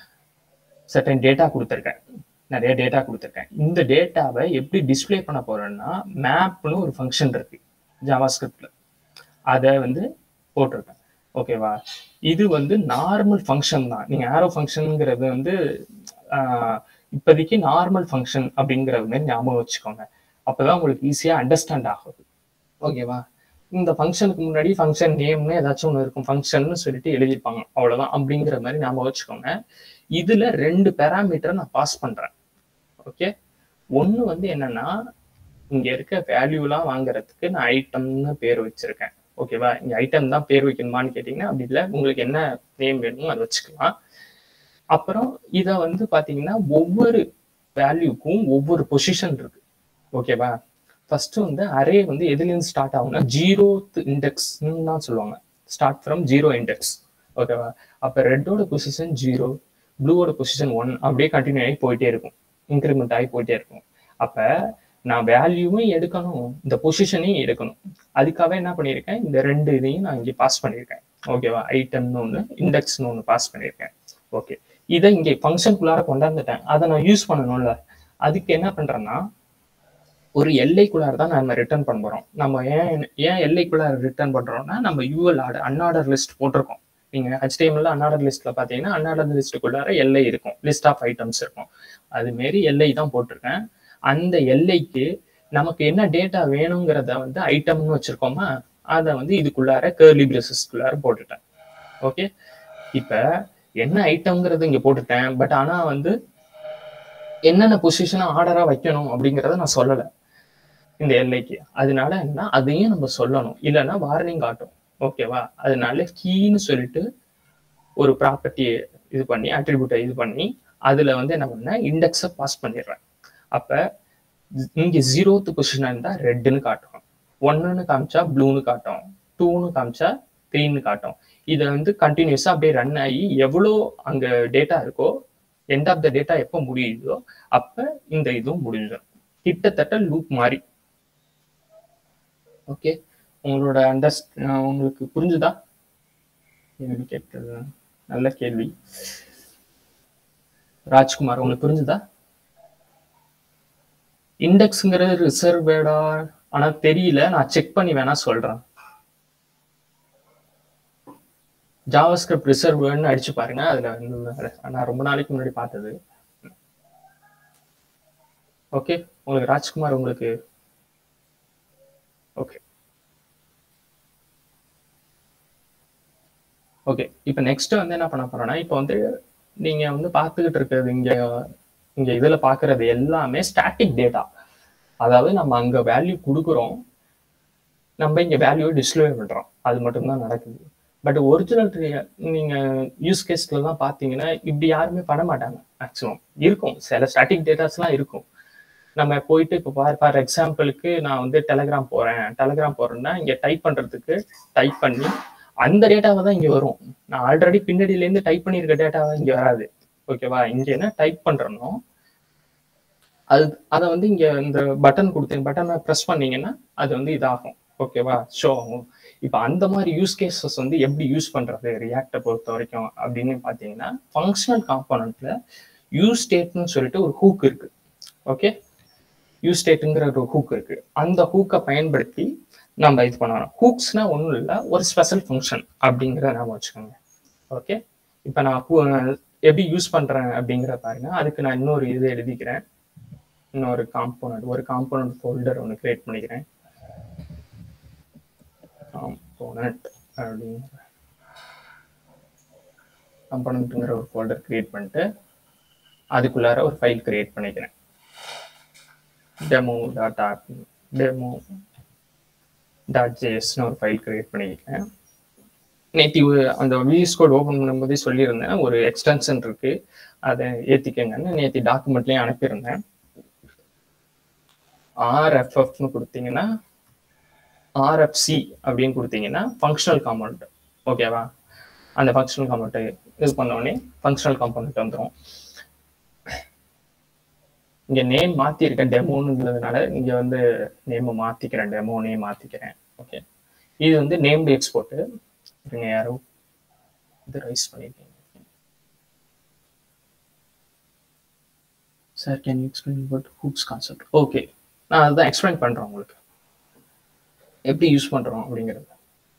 சர்டன் டேட்டா கொடுத்துருக்கேன் நிறைய டேட்டா கொடுத்துருக்கேன் இந்த டேட்டாவை எப்படி டிஸ்ப்ளே பண்ண போறேன்னா மேப்னு ஒரு ஃபங்க்ஷன் இருக்கு ஜாவா ஸ்கிரிப்ட்ல அதை வந்து போட்டிருக்கேன் ஓகேவா இது வந்து நார்மல் ஃபங்க்ஷன் தான் நீங்க ஆரோ ஃபங்க்ஷனுங்கிறது வந்து ஆஹ், இப்போதைக்கு நார்மல் ஃபங்க்ஷன் அப்படிங்கிறது மாதிரி ஞாபகம் வச்சுக்கோங்க அப்பதான் உங்களுக்கு ஈஸியா அண்டர்ஸ்டாண்ட் ஆகுது ஓகேவா இந்த ஃபங்க்ஷனுக்கு முன்னாடி ஃபங்க்ஷன் நேம்னு ஏதாச்சும் ஒன்று இருக்கும் ஃபங்க்ஷன்னு சொல்லிட்டு எழுதியிருப்பாங்க அவ்வளவுதான் அப்படிங்கிற மாதிரி ஞாபகம் வச்சுக்கோங்க இதுல ரெண்டு பேராமீட்டர் நான் பாஸ் பண்றேன் ஓகே ஒன்னு வந்து என்னன்னா இங்க இருக்க வேல்யூலாம் வாங்குறதுக்கு நான் ஐட்டம்னு பேர் வச்சிருக்கேன் ஓகேவா இங்க ஐட்டம் தான் பேர் வைக்கணுமான்னு கேட்டீங்கன்னா அப்படி இல்லை உங்களுக்கு என்ன நேம் வேணுமோ அதை வச்சுக்கலாம் அப்புறம் இத வந்து பாத்தீங்கன்னா ஒவ்வொரு வேல்யூக்கும் ஒவ்வொரு பொசிஷன் இருக்கு ஓகேவா ஃபர்ஸ்ட் வந்து அரே வந்து எதுலேருந்து ஸ்டார்ட் ஆகும்னா ஜீரோத் இண்டெக்ஸ்னு தான் சொல்லுவாங்க ஸ்டார்ட் ஃப்ரம் ஜீரோ இண்டெக்ஸ் ஓகேவா அப்போ ரெட்டோட பொசிஷன் ஜீரோ ப்ளூவோட பொசிஷன் ஒன் அப்படியே கண்டினியூ ஆகி போயிட்டே இருக்கும் இன்க்ரிமெண்ட் ஆகி போயிட்டே இருக்கும் அப்போ நான் வேல்யூவும் எடுக்கணும் இந்த பொசிஷனையும் எடுக்கணும் அதுக்காக என்ன பண்ணியிருக்கேன் இந்த ரெண்டு இதையும் நான் இங்கே பாஸ் பண்ணியிருக்கேன் ஓகேவா ஐட்டம்னு ஒன்று இண்டெக்ஸ்னு ஒன்று பாஸ் பண்ணியிருக்கேன் ஓகே இதை இங்கே ஃபங்க்ஷனுக்குள்ளார கொண்டாந்துட்டேன் அதை நான் யூஸ் பண்ணணும்ல அதுக்கு என்ன பண்றேன்னா ஒரு எல்லைக்குள்ளார தான் நம்ம ரிட்டர்ன் பண்ண போறோம் நம்ம ஏன் ஏன் எல்லைக்குள்ளார ரிட்டர்ன் பண்றோம்னா நம்ம யூஎல் ஆர்டர் அன்ஆர்டர் லிஸ்ட் போட்டிருக்கோம் நீங்க ஹெச்டிஎம்ல அன்ஆர்டர் லிஸ்ட்ல பாத்தீங்கன்னா அன்ஆர்டர் லிஸ்ட்டுக்குள்ளார எல்லை இருக்கும் லிஸ்ட் ஆஃப் ஐட்டம்ஸ் இருக்கும் அது மாரி எல்லை தான் போட்டிருக்கேன் அந்த எல்லைக்கு நமக்கு என்ன டேட்டா வேணுங்கிறத வந்து ஐட்டம்னு வச்சிருக்கோமா அதை வந்து இதுக்குள்ளார கேர்லி பிரசஸ்க்குள்ளார போட்டுட்டேன் ஓகே இப்ப என்ன ஐட்டம்ங்கிறது இங்க போட்டுட்டேன் பட் ஆனா வந்து என்னென்ன பொசிஷனை ஆர்டரா வைக்கணும் அப்படிங்கிறத நான் சொல்லலை இந்த எல்லைக்கு அதனால என்ன அதையும் நம்ம சொல்லணும் இல்லைன்னா வார்னிங் காட்டும் ஓகேவா அதனால கீன்னு சொல்லிட்டு ஒரு ப்ராப்பர்ட்டியை இது பண்ணி அட்ரிபியூட்டை இது பண்ணி அதுல வந்து என்ன பண்ணேன் இண்டெக்ஸை பாஸ் பண்ணிடுறேன் அப்ப இங்க ஜீரோத்து பொசிஷனா இருந்தா ரெட்டுன்னு காட்டும் ஒன்னுன்னு காமிச்சா ப்ளூன்னு காட்டும் டூன்னு காமிச்சா த்ரீன்னு காட்டும் இதை வந்து கண்டினியூஸா அப்படியே ரன் ஆகி எவ்வளோ அங்க டேட்டா இருக்கோ எண்ட் ஆஃப் த டேட்டா எப்போ முடியுதோ அப்ப இந்த இதுவும் முடிஞ்சிடும் கிட்டத்தட்ட லூப் மாதிரி ஓகே உங்களோட அண்டர்ஸ்ட் உங்களுக்கு புரிஞ்சுதா எனக்கு கேட்டது நல்ல கேள்வி ராஜ்குமார் உங்களுக்கு புரிஞ்சுதா இண்டெக்ஸ்ங்கிறது ரிசர்வ் வேர்டா ஆனா தெரியல நான் செக் பண்ணி வேணா சொல்றேன் ஜாவாஸ்கிரிப்ட் ரிசர்வ் வேர்ட்னு அடிச்சு பாருங்க அதுல வந்து நான் ரொம்ப நாளைக்கு முன்னாடி பார்த்தது ஓகே உங்களுக்கு ராஜ்குமார் உங்களுக்கு ஓகே ஓகே இப்போ நெக்ஸ்ட் வந்து என்ன பண்ண போறோம்னா இப்போ வந்து நீங்க வந்து பார்த்துக்கிட்டு இருக்கிறது இங்க இங்க இதுல பாக்குறது எல்லாமே ஸ்டாட்டிக் டேட்டா அதாவது நம்ம அங்க வேல்யூ கொடுக்குறோம் நம்ம இங்க வேல்யூ டிஸ்ப்ளே பண்றோம் அது மட்டும்தான் நடக்குது பட் ஒரிஜினல் நீங்க யூஸ் கேஸ்ல தான் பாத்தீங்கன்னா இப்படி யாருமே பண்ண மாட்டாங்க மேக்ஸிமம் இருக்கும் சில ஸ்டாட்டிக் டேட்டாஸ்லாம் இருக்கும் நம்ம போயிட்டு இப்போ ஃபார் ஃபார் எக்ஸாம்பிளுக்கு நான் வந்து டெலகிராம் போறேன் டெலகிராம் போறேன்னா இங்க டைப் பண்றதுக்கு டைப் பண்ணி அந்த டேட்டாவை தான் இங்க வரும் நான் ஆல்ரெடி பின்னாடியில இருந்து டைப் பண்ணியிருக்க டேட்டாவை இங்க வராது ஓகேவா இங்க என்ன டைப் பண்றனோ அது அதை வந்து இங்க இந்த பட்டன் கொடுத்தேன் பட்டனை ப்ரெஸ் பண்ணீங்கன்னா அது வந்து இதாகும் ஓகேவா ஷோ ஆகும் இப்போ அந்த மாதிரி யூஸ் கேசஸ் வந்து எப்படி யூஸ் பண்றது ரியாக்டை பொறுத்த வரைக்கும் அப்படின்னு பார்த்தீங்கன்னா ஃபங்க்ஷனல் காம்போனன்ட்ல யூஸ் ஸ்டேட்னு சொல்லிட்டு ஒரு ஹூக் இருக்கு ஓகே யூஸ் ஸ்டேட்டுங்கிற ஒரு ஹூக் இருக்கு அந்த ஹூக்கை பயன்படுத்தி நம்ம இது பண்ணணும் ஹூக்ஸ்னா ஒன்றும் இல்லை ஒரு ஸ்பெஷல் ஃபங்க்ஷன் அப்படிங்கிறத நாம வச்சுக்கோங்க ஓகே இப்போ நான் ஹூ- எப்படி யூஸ் பண்றேன் அப்படிங்கிறத பாருங்க அதுக்கு நான் இன்னொரு இது எழுதிக்கிறேன் இன்னொரு காம்போனன்ட் ஒரு காம்போனன்ட் ஃபோல்டர் ஒன்று கிரியேட் பண்ணிக்கிறேன் காம்போனன்ட் அப்படிங்கிற காம்போனன்ட்டுங்கிற ஒரு ஃபோல்டர் கிரியேட் பண்ணிட்டு அதுக்குள்ளார ஒரு ஃபைல் கிரியேட் பண்ணிக்கிறேன் demo dot app demo dot ஜேஎஸ்னு ஒரு ஃபைல் கிரியேட் பண்ணிக்கிறேன் நேற்று அந்த விஎஸ் கோட் ஓப்பன் பண்ணும்போதே சொல்லியிருந்தேன் ஒரு எக்ஸ்டென்ஷன் இருக்கு அதை ஏற்றிக்கங்கன்னு நேற்று டாக்குமெண்ட்லேயும் அனுப்பியிருந்தேன் ஆர்எஃப்எஃப்னு கொடுத்தீங்கன்னா ஆர்எஃப்சி அப்படின்னு கொடுத்தீங்கன்னா ஃபங்க்ஷனல் காம்பவுண்ட் ஓகேவா அந்த ஃபங்க்ஷனல் காம்பவுண்ட் இது பண்ண உடனே ஃபங்க்ஷனல் காம்பவுண்ட் வந்துடும் இங்க நேம் மாத்திருக்கேன் டெமோன்றதுனால இங்க வந்து நேம் மாத்திக்கிறேன் டெமோ நேம் மாத்திக்கிறேன் ஓகே இது வந்து நேம்டு எக்ஸ்போர்ட் இருங்க யாரோ இது ரைஸ் பண்ணிருக்கீங்க sir can you explain but hooks concept okay நான் அதுதான் எக்ஸ்பிளைன் பண்றேன் உங்களுக்கு எப்படி யூஸ் பண்றோம் அப்படிங்கிறது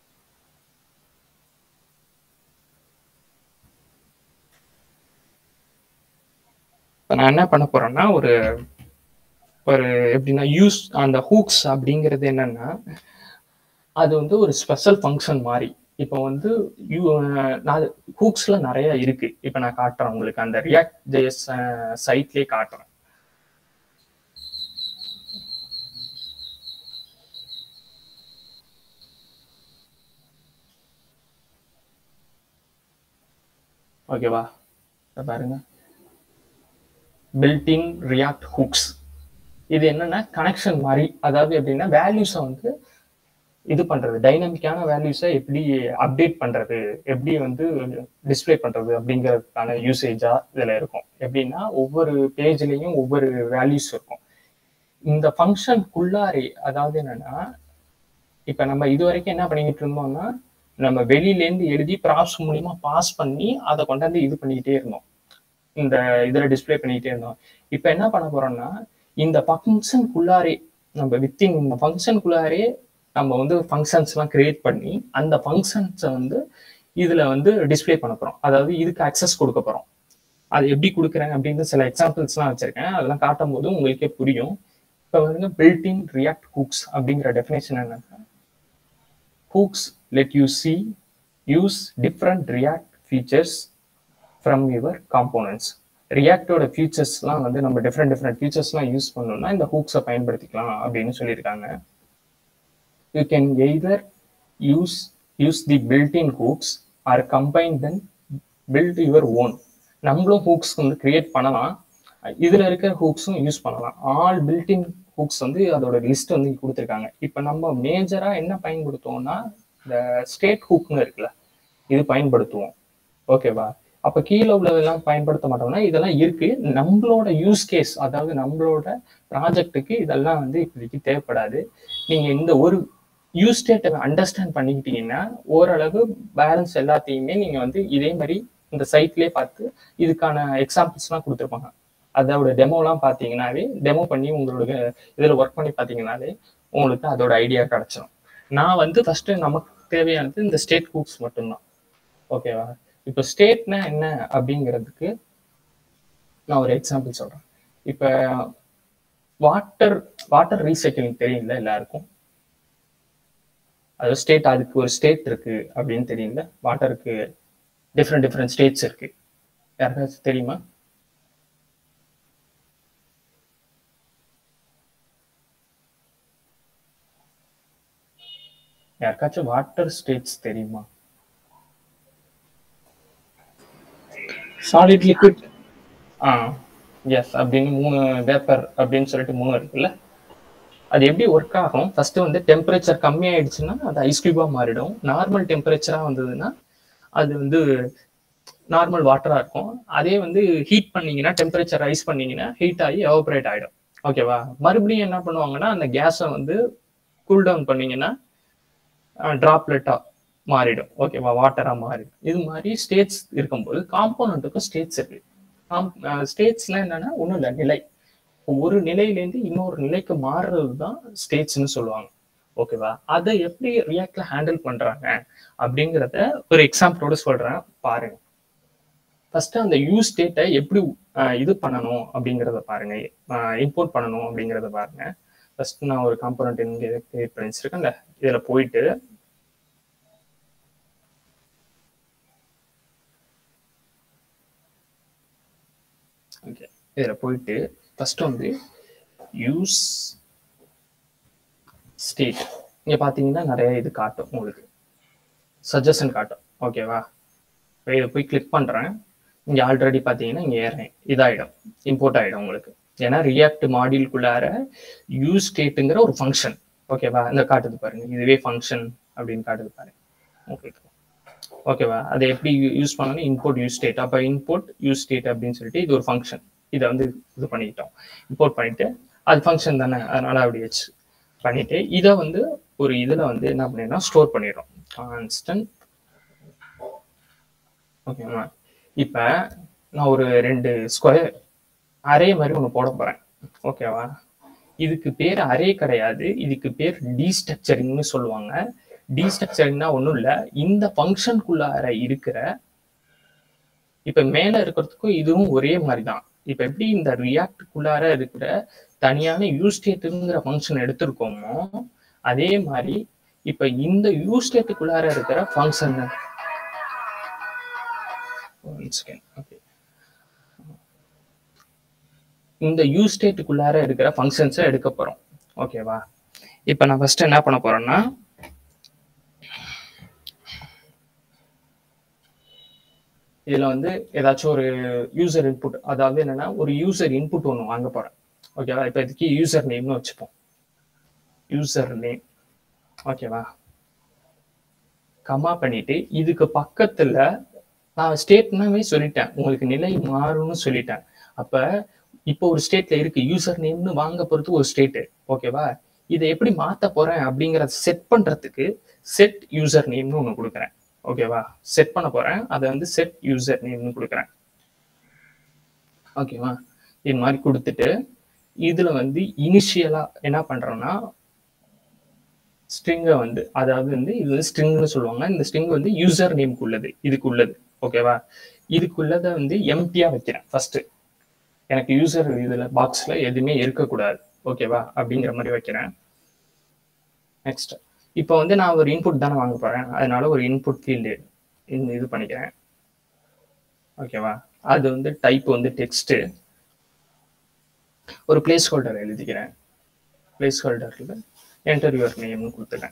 இப்ப நான் என்ன பண்ண போறேன்னா ஒரு ஒரு எப்படின்னா யூஸ் அந்த ஹூக்ஸ் அப்படிங்கிறது என்னன்னா அது வந்து ஒரு ஸ்பெஷல் ஃபங்க்ஷன் மாதிரி இப்போ வந்து யூ நான் ஹூக்ஸ்ல நிறைய இருக்கு இப்போ நான் காட்டுறேன் உங்களுக்கு அந்த ரியாக்ட் ஜேஎஸ் சைட்லேயே காட்டுறேன் ஓகேவா இதை பாருங்க பில்டிங் ரியாக்ட் ஹூக்ஸ் இது என்னன்னா கனெக்ஷன் மாதிரி அதாவது எப்படின்னா வேல்யூஸை வந்து இது பண்றது டைனமிக்கான வேல்யூஸை எப்படி அப்டேட் பண்றது எப்படி வந்து டிஸ்ப்ளே பண்றது அப்படிங்கிறதுக்கான யூசேஜா இதுல இருக்கும் எப்படின்னா ஒவ்வொரு பேஜ்லயும் ஒவ்வொரு வேல்யூஸ் இருக்கும் இந்த ஃபங்க்ஷனுக்குள்ளாரே அதாவது என்னன்னா இப்ப நம்ம இது வரைக்கும் என்ன பண்ணிக்கிட்டு இருந்தோம்னா நம்ம வெளியிலேருந்து எழுதி ப்ராசஸ் மூலியமா பாஸ் பண்ணி அதை கொண்டாந்து இது பண்ணிக்கிட்டே இருந்தோம் இந்த இதுல டிஸ்ப்ளே பண்ணிக்கிட்டே இருந்தோம் இப்ப என்ன பண்ண போறோம்னா இந்த ஃபங்க்ஷனுக்குள்ளாரே நம்ம வித்தின் இந்த ஃபங்க்ஷனுக்குள்ளாரே நம்ம வந்து ஃபங்க்ஷன்ஸ் எல்லாம் கிரியேட் பண்ணி அந்த ஃபங்க்ஷன்ஸை வந்து இதுல வந்து டிஸ்ப்ளே பண்ண போறோம் அதாவது இதுக்கு அக்சஸ் கொடுக்க போறோம் அது எப்படி கொடுக்குறேன் அப்படின்னு சில எக்ஸாம்பிள்ஸ்லாம் வச்சிருக்கேன் அதெல்லாம் காட்டும் போது உங்களுக்கே புரியும் இப்போ வந்து பில்டிங் ரியாக்ட் ஹூக்ஸ் அப்படிங்கிற டெஃபினேஷன் என்னன்னா hooks let you see use different React features from your components ரியாக்டோட ஃபீச்சர்ஸ்லாம் வந்து நம்ம டிஃப்ரெண்ட் டிஃப்ரெண்ட் ஃபீச்சர்ஸ்லாம் யூஸ் பண்ணோம்னா இந்த ஹூக்ஸை பயன்படுத்திக்கலாம் அப்படின்னு சொல்லியிருக்காங்க you can either use use the built in hooks or combine then build your own நம்மளும் ஹூக்ஸ் வந்து கிரியேட் பண்ணலாம் இதுல இருக்கிற ஹூக்ஸும் யூஸ் பண்ணலாம் ஆல் பில்டின் ஹூக்ஸ் வந்து அதோட லிஸ்ட் வந்து கொடுத்துருக்காங்க இப்போ நம்ம மேஜரா என்ன பயன்படுத்துவோம்னா இந்த ஸ்டேட் ஹூக்னு இருக்குல்ல இது பயன்படுத்துவோம் ஓகேவா அப்ப கீழே உள்ளதெல்லாம் பயன்படுத்த மாட்டோம்னா இதெல்லாம் இருக்கு நம்மளோட யூஸ் கேஸ் அதாவது நம்மளோட ப்ராஜெக்ட்டுக்கு இதெல்லாம் வந்து இப்போதைக்கு தேவைப்படாது நீங்க இந்த ஒரு யூஸ் ஸ்டேட்டை அண்டர்ஸ்டாண்ட் பண்ணிக்கிட்டீங்கன்னா ஓரளவு பேலன்ஸ் எல்லாத்தையுமே நீங்க வந்து இதே மாதிரி இந்த சைட்லயே பார்த்து இதுக்கான எக்ஸாம்பிள்ஸ்லாம் கொடுத்துருப்பாங்க அதோட டெமோலாம் பார்த்தீங்கன்னாவே டெமோ பண்ணி உங்களோட இதில் ஒர்க் பண்ணி பார்த்தீங்கன்னாலே உங்களுக்கு அதோட ஐடியா கிடைச்சிடும் நான் வந்து ஃபர்ஸ்ட் நமக்கு தேவையானது இந்த ஸ்டேட் குக்ஸ் மட்டும்தான் ஓகேவா இப்போ ஸ்டேட்னா என்ன அப்படிங்கிறதுக்கு நான் ஒரு எக்ஸாம்பிள் சொல்றேன் இப்போ வாட்டர் வாட்டர் ரீசைக்கிளிங் தெரியும்ல எல்லாருக்கும் அது ஸ்டேட் அதுக்கு ஒரு ஸ்டேட் இருக்கு அப்படின்னு தெரியும்ல வாட்டருக்கு டிஃப்ரெண்ட் டிஃப்ரெண்ட் ஸ்டேட்ஸ் இருக்கு யாருக்காச்சும் தெரியுமா யாருக்காச்சும் வாட்டர் ஸ்டேட்ஸ் தெரியுமா சாலிட் லிக்விட் ஆ எஸ் அப்படின்னு மூணு வேப்பர் அப்படின்னு சொல்லிட்டு மூணு இருக்குல்ல அது எப்படி ஒர்க் ஆகும் ஃபர்ஸ்ட் வந்து டெம்பரேச்சர் கம்மியாயிடுச்சுன்னா அது ஐஸ் கியூபா மாறிடும் நார்மல் டெம்பரேச்சரா வந்ததுன்னா அது வந்து நார்மல் வாட்டரா இருக்கும் அதே வந்து ஹீட் பண்ணீங்கன்னா டெம்பரேச்சர் ரைஸ் பண்ணீங்கன்னா ஹீட் ஆகி எவாபரேட் ஆயிடும் ஓகேவா மறுபடியும் என்ன பண்ணுவாங்கன்னா அந்த கேஸை வந்து கூல் டவுன் பண்ணீங்கன்னா டிராப்லெட்டா மாறிடும் ஓகேவா வாட்டரா மாறிடும் இது மாதிரி ஸ்டேட்ஸ் இருக்கும்போது காம்போனண்ட்டுக்கும் ஸ்டேட்ஸ் இருக்கு ஸ்டேட்ஸ்னா என்னன்னா ஒன்றும் இல்லை நிலை ஒரு நிலையிலேருந்து இன்னொரு நிலைக்கு மாறுறது தான் ஸ்டேட்ஸ்னு சொல்லுவாங்க ஓகேவா அதை எப்படி ரியாக்ட்ல ஹேண்டில் பண்றாங்க அப்படிங்கிறத ஒரு எக்ஸாம்பிளோட சொல்றேன் பாருங்க ஃபர்ஸ்ட் அந்த யூ ஸ்டேட்டை எப்படி இது பண்ணணும் அப்படிங்கிறத பாருங்க இம்போர்ட் பண்ணணும் அப்படிங்கிறத பாருங்க ஃபர்ஸ்ட் நான் ஒரு காம்போனன்ட் இங்கே கிரியேட் பண்ணி வச்சிருக்கேன் இந்த இதில் போயிட்டு ஓகே இதில் போயிட்டு ஃபர்ஸ்ட் வந்து யூஸ் ஸ்டேட் இங்கே பார்த்தீங்கன்னா நிறைய இது காட்டும் உங்களுக்கு சஜஷன் காட்டும் ஓகேவா இப்போ இதை போய் கிளிக் பண்ணுறேன் இங்கே ஆல்ரெடி பார்த்தீங்கன்னா இங்கே ஏறேன் இதாகிடும் இம்போர்ட் ஆகிடும் உங்களுக்கு ஏன்னா ரியாக்ட் மாடியூல்குள்ளார யூஸ் ஸ்டேட்டுங்கிற ஒரு ஃபங்க்ஷன் ஓகேவா இந்த காட்டுது பாருங்க இதுவே ஃபங்க்ஷன் அப்படின்னு காட்டுது பாருங்க ஓகே ஓகேவா அதை எப்படி யூஸ் பண்ணணும் இன்போர்ட் யூஸ் ஸ்டேட் அப்போ இன்போர்ட் யூஸ் ஸ்டேட் அப்படின்னு சொல்லிட்டு இது ஒரு ஃபங்க்ஷன் இதை வந்து இது பண்ணிக்கிட்டோம் இம்போர்ட் பண்ணிட்டு அது ஃபங்க்ஷன் தானே அதனால அப்படி வச்சு பண்ணிட்டு இதை வந்து ஒரு இதுல வந்து என்ன பண்ணிடலாம் ஸ்டோர் பண்ணிடுறோம் கான்ஸ்டன்ட் ஓகேவா இப்போ நான் ஒரு ரெண்டு ஸ்கொயர் அரே மாதிரி ஒன்று போட போறேன் ஓகேவா இதுக்கு பேர் அரே கிடையாது இதுக்கு பேர் டீஸ்ட்ரக்சரிங்னு சொல்லுவாங்க டீஸ்ட்ரக்சரிங்னா ஒன்றும் இல்லை இந்த ஃபங்க்ஷனுக்குள்ளார இருக்கிற இப்ப மேல இருக்கிறதுக்கும் இதுவும் ஒரே மாதிரி தான் இப்ப எப்படி இந்த ரியாக்டுக்குள்ளார இருக்கிற தனியான யூஸ்டேட்டுங்கிற ஃபங்க்ஷன் எடுத்திருக்கோமோ அதே மாதிரி இப்ப இந்த யூஸ்டேட்டுக்குள்ளார இருக்கிற ஃபங்க்ஷன் ஓகே இந்த யூஸ்டேட்டுக்குள்ளார இருக்கிற ஃபங்க்ஷன்ஸை எடுக்க போறோம் ஓகேவா இப்ப நான் ஃபர்ஸ்ட் என்ன பண்ண போறேன்னா இதுல வந்து ஏதாச்சும் ஒரு யூசர் இன்புட் அதாவது என்னன்னா ஒரு யூசர் இன்புட் ஒன்று வாங்க போறேன் ஓகேவா இப்போ இதுக்கு யூசர் நேம்னு வச்சுப்போம் யூசர் நேம் ஓகேவா கமா பண்ணிட்டு இதுக்கு பக்கத்துல நான் ஸ்டேட்னாவே சொல்லிட்டேன் உங்களுக்கு நிலை மாறும்னு சொல்லிட்டேன் அப்ப இப்போ ஒரு ஸ்டேட்ல இருக்கு யூசர் நேம்னு வாங்க போறது ஒரு ஸ்டேட்டு ஓகேவா இதை எப்படி மாத்த போறேன் அப்படிங்கறத செட் பண்றதுக்கு செட் யூசர் நேம்னு ஒன்று கொடுக்குறேன் ஓகேவா செட் பண்ண போறேன் அதை வந்து செட் யூசர் நேம்னு கொடுக்குறேன் ஓகேவா இது மாதிரி கொடுத்துட்டு இதுல வந்து இனிஷியலா என்ன பண்றேன்னா ஸ்ட்ரிங்கை வந்து அதாவது வந்து இது வந்து ஸ்ட்ரிங்னு சொல்லுவாங்க இந்த ஸ்ட்ரிங் வந்து யூசர் நேம்க்கு உள்ளது இதுக்கு உள்ளது ஓகேவா இதுக்குள்ளத வந்து எம்டியா வைக்கிறேன் ஃபர்ஸ்ட் எனக்கு யூசர் இதுல பாக்ஸ்ல எதுவுமே இருக்கக்கூடாது ஓகேவா அப்படிங்கிற மாதிரி வைக்கிறேன் நெக்ஸ்ட் இப்போ வந்து நான் ஒரு இன்புட் தானே வாங்க போறேன் அதனால ஒரு இன்புட் ஃபீல்டு இது பண்ணிக்கிறேன் ஓகேவா அது வந்து டைப் வந்து டெக்ஸ்ட் ஒரு பிளேஸ் ஹோல்டர் எழுதிக்கிறேன் பிளேஸ் ஹோல்டர்ல என்டர் யுவர் நேம்னு கொடுத்துட்டேன்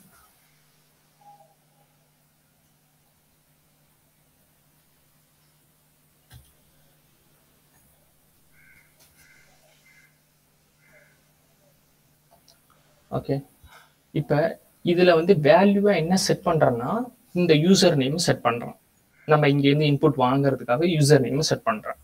ஓகே இப்போ இதுல வந்து வேல்யூவா என்ன செட் பண்றேன்னா இந்த யூசர் நேம் செட் பண்றோம் நம்ம இங்க இருந்து இன்புட் வாங்குறதுக்காக யூசர் நேம் செட் பண்றேன்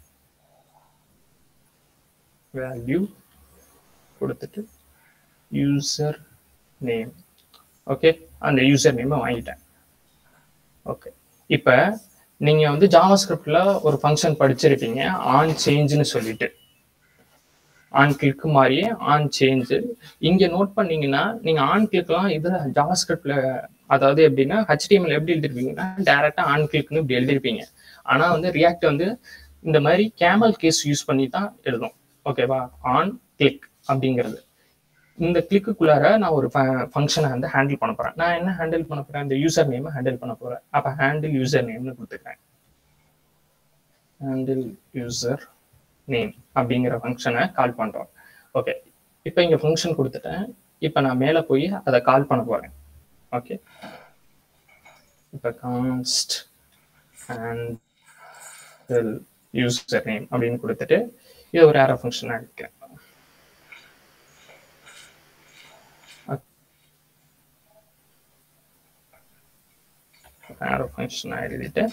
வேல்யூ கொடுத்துட்டு யூசர் நேம் ஓகே அந்த யூசர் நேமை வாங்கிட்டேன் ஓகே இப்போ நீங்க வந்து ஜாவாஸ்கிரிப்ட்ல ஒரு ஃபங்க்ஷன் படிச்சிருப்பீங்க ஆன் சேஞ்சுன்னு சொல்லிட்டு ஆன் கிளிக் மாதிரியே ஆன் சேஞ்சு இங்க நோட் பண்ணீங்கன்னா நீங்க ஆன் கிளிக்லாம் இதுல ஜாவாஸ்கிரிப்ட்ல அதாவது எப்படின்னா ஹெச்டிஎம்எல் எப்படி எழுதிருப்பீங்கன்னா டேரக்டா ஆன் கிளிக்னு இப்படி எழுதிருப்பீங்க ஆனா வந்து ரியாக்ட் வந்து இந்த மாதிரி கேமல் கேஸ் யூஸ் பண்ணி தான் எழுதும் ஓகேவா ஆன் கிளிக் அப்படிங்கிறது இந்த கிளிக்குள்ளார நான் ஒரு ஃபங்க்ஷனை வந்து ஹேண்டில் பண்ண போறேன் நான் என்ன ஹேண்டில் பண்ண போறேன் இந்த யூசர் நேமை ஹேண்டில் பண்ண போறேன் அப்ப ஹேண்டில் யூசர் நேம்னு கொடுத்துக்கிறேன் ஹேண்டில் யூசர் நேம் அப்படிங்கிற ஃபங்க்ஷனை கால் பண்றோம் ஓகே இப்போ இங்க ஃபங்க்ஷன் கொடுத்துட்டேன் இப்போ நான் மேலே போய் அதை கால் பண்ண போறேன் ஓகே இப்போ கான்ஸ்ட் அண்ட் யூசர் நேம் அப்படின்னு கொடுத்துட்டு இது ஒரு ஏரோ ஃபங்க்ஷனாக எடுக்கிறேன் ஏரோ ஃபங்க்ஷனாக எழுதிட்டு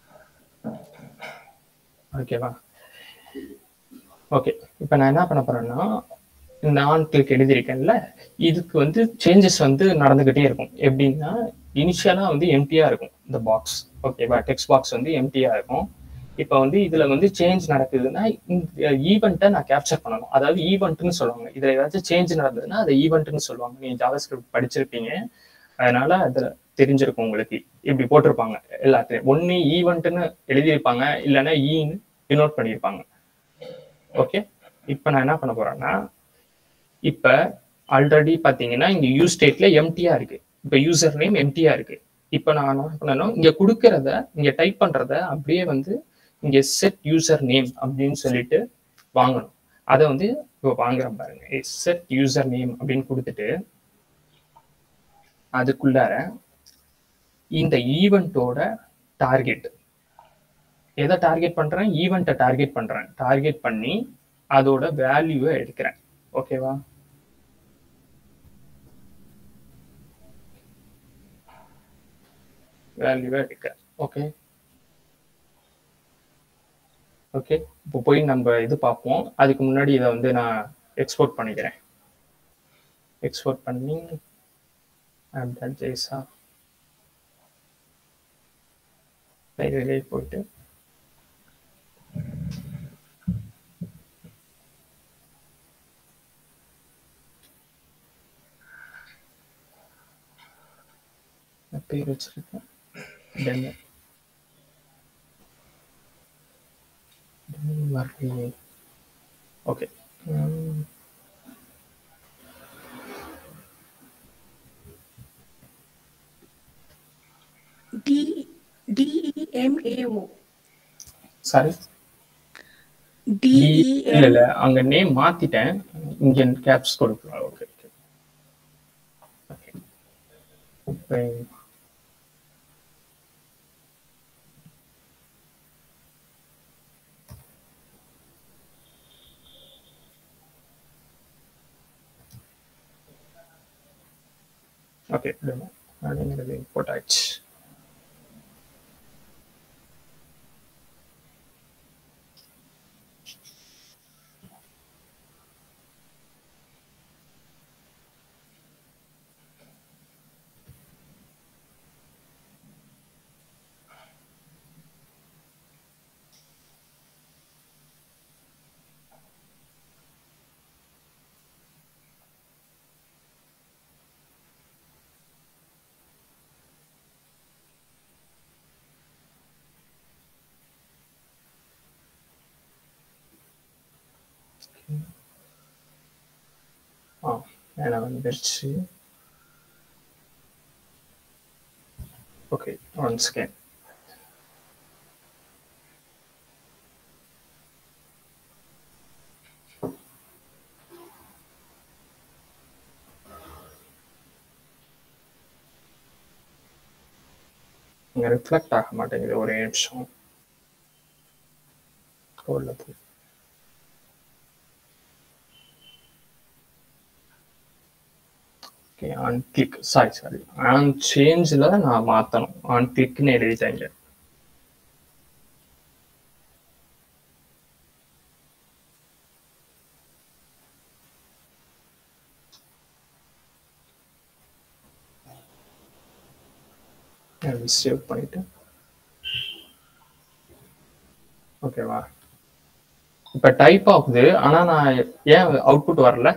ஓகேவா ஓகே இப்போ நான் என்ன பண்ண போறேன்னா இந்த ஆன் கிளிக் எழுதியிருக்கேன்ல இதுக்கு வந்து சேஞ்சஸ் வந்து நடந்துகிட்டே இருக்கும் எப்படின்னா இனிஷியலா வந்து எம்டியா இருக்கும் இந்த பாக்ஸ் ஓகேவா டெக்ஸ்ட் பாக்ஸ் வந்து எம்டியா இருக்கும் இப்போ வந்து இதுல வந்து சேஞ்ச் நடக்குதுன்னா இந்த ஈவெண்ட்டை நான் கேப்சர் பண்ணணும் அதாவது ஈவெண்ட்னு சொல்லுவாங்க இதுல ஏதாச்சும் சேஞ்ச் நடந்ததுன்னா அதை ஈவெண்ட்னு சொல்லுவாங்க நீங்க ஜாவாஸ்கிரிப்ட் படிச்சிருப்பீங்க அதனால அதுல தெரிஞ்சிருக்கும் உங்களுக்கு இப்படி போட்டிருப்பாங்க எல்லாத்தையும் ஒன்னு ஈவெண்ட்னு எழுதியிருப்பாங்க இல்லைன்னா ஈன்னு டினோட் பண்ணியிருப்பாங்க ஓகே இப்போ நான் என்ன பண்ண போறேன்னா இப்போ ஆல்ரெடி பார்த்தீங்கன்னா இங்க யூஸ் ஸ்டேட்ல எம்டியா இருக்கு இப்போ யூசர் நேம் எம்டியா இருக்கு இப்போ நான் என்ன பண்ணணும் இங்க கொடுக்கறத இங்க டைப் பண்றத அப்படியே வந்து இங்க செட் யூசர் நேம் அப்படின்னு சொல்லிட்டு வாங்கணும் அதை வந்து இப்போ வாங்குறேன் பாருங்க செட் யூசர் நேம் அப்படின்னு கொடுத்துட்டு அதுக்குள்ளார இந்த ஈவெண்ட்டோட டார்கெட் எதை டார்கெட் பண்றேன் ஈவெண்ட்டை டார்கெட் பண்றேன் டார்கெட் பண்ணி அதோட வேல்யூவை எடுக்கிறேன் ஓகேவா வேல்யூவை எடுக்கிறேன் ஓகே ஓகே இப்போ போய் நம்ம இது பார்ப்போம் அதுக்கு முன்னாடி இதை வந்து நான் எக்ஸ்போர்ட் பண்ணிக்கிறேன் எக்ஸ்போர்ட் பண்ணி ஜெய்ஸா லைப்ரரியிலே போயிட்டு நான் பேர் வச்சிருக்கேன் டெமோ வரலையே okay D D E M A O sorry D E இல்ல M இல்ல அங்க நேம் மாத்திட்டேன் இங்க கேப்ஸ் கொடுக்கலாம் ஓகே ஓகே ஓகே ஓகே அப்படிங்கிறது இம்போர்ட் ஆயிடுச்சு ஆ மேலே வந்துருச்சு ஓகே ஒன் செகண்ட் இங்க ரிஃப்ளெக்ட் ஆக மாட்டேங்குது ஒரே நிமிஷம் கோல்ல போய் okay on click sorry sorry on சேஞ்சில் நான் மாற்றணும் ஆன் கிளிக்னு எழுதிட்டேங்க சேவ் பண்ணிட்டு ஓகேவா இப்போ டைப் ஆகுது ஆனால் நான் ஏன் அவுட்புட் வரல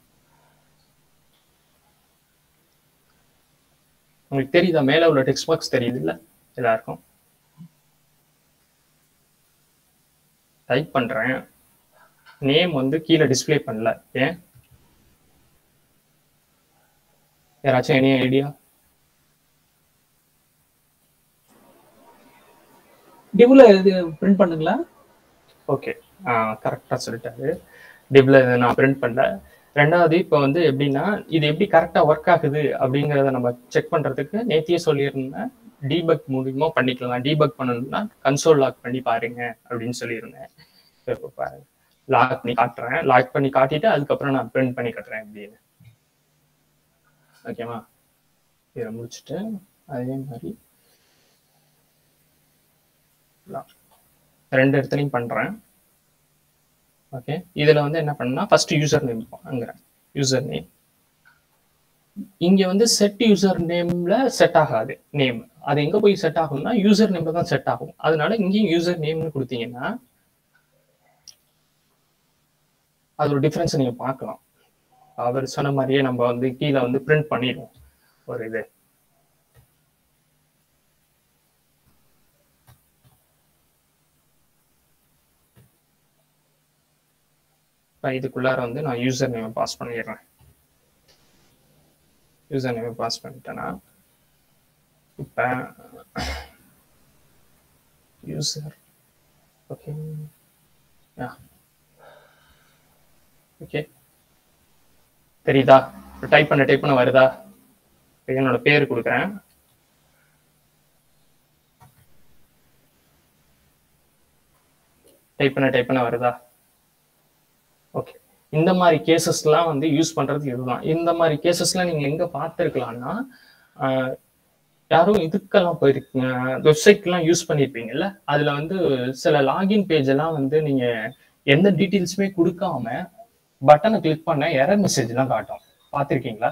உங்களுக்கு தெரியுதா மேல உள்ள டெக்ஸ்ட் பாக்ஸ் தெரியுது இல்ல எல்லாருக்கும் டைப் பண்றேன் நேம் வந்து கீழே டிஸ்ப்ளே பண்ணல ஏன் யாராச்சும் எனி ஐடியா டிவ்ல இது பிரிண்ட் பண்ணுங்களா ஓகே கரெக்டாக சொல்லிட்டாரு டிப்ல இதை நான் பிரிண்ட் பண்ணல ரெண்டாவது இப்போ வந்து எப்படின்னா இது எப்படி கரெக்டாக ஒர்க் ஆகுது அப்படிங்கிறத நம்ம செக் பண்ணுறதுக்கு நேத்தியே சொல்லியிருந்தேன் டீபக் மூலியமா பண்ணிக்கலாம் டீபக் பண்ணணும்னா கன்சோல் லாக் பண்ணி பாருங்க அப்படின்னு சொல்லியிருந்தேன் இப்போ பாருங்க லாக் பண்ணி காட்டுறேன் லாக் பண்ணி காட்டிட்டு அதுக்கப்புறம் நான் பிரிண்ட் பண்ணி காட்டுறேன் அப்படின்னு ஓகேவா இதை முடிச்சுட்டு அதே மாதிரி lock. ரெண்டு இடத்துலையும் பண்றேன் ஓகே இதுல வந்து என்ன பண்ணா ஃபர்ஸ்ட் யூசர் நேம் வாங்குறேன் யூசர் நேம் இங்க வந்து செட் யூசர் நேம்ல செட் ஆகாது நேம் அது எங்க போய் செட் ஆகும்னா யூசர் நேம்ல தான் செட் ஆகும் அதனால இங்கேயும் யூசர் நேம்னு கொடுத்தீங்கன்னா அது ஒரு டிஃபரன்ஸ் நீங்க பார்க்கலாம் அவர் சொன்ன மாதிரியே நம்ம வந்து கீழே வந்து பிரிண்ட் பண்ணிடுவோம் ஒரு இது இப்போ இதுக்குள்ளார வந்து நான் யூசர் நேம் பாஸ் பண்ணிடுறேன் யூசர் நேம் பாஸ் பண்ணிட்டேன்னா இப்போ யூசர் ஓகே ஓகே தெரியுதா டைப் பண்ண டைப் பண்ண வருதா இப்ப என்னோட பேர் கொடுக்குறேன் டைப் பண்ண டைப் பண்ண வருதா ஓகே இந்த மாதிரி கேசஸ்லாம் வந்து யூஸ் பண்றது இதுதான் இந்த மாதிரி கேசஸ்லாம் நீங்க எங்க பார்த்துருக்கலாம்னா யாரும் இதுக்கெல்லாம் போயிருக்கீங்க வெப்சைட்லாம் யூஸ் பண்ணியிருப்பீங்கல்ல அதுல வந்து சில லாகின் பேஜ் எல்லாம் வந்து நீங்க எந்த டீட்டெயில்ஸுமே கொடுக்காம பட்டனை கிளிக் பண்ண எரர் மெசேஜ் எல்லாம் காட்டும் பார்த்திருக்கீங்களா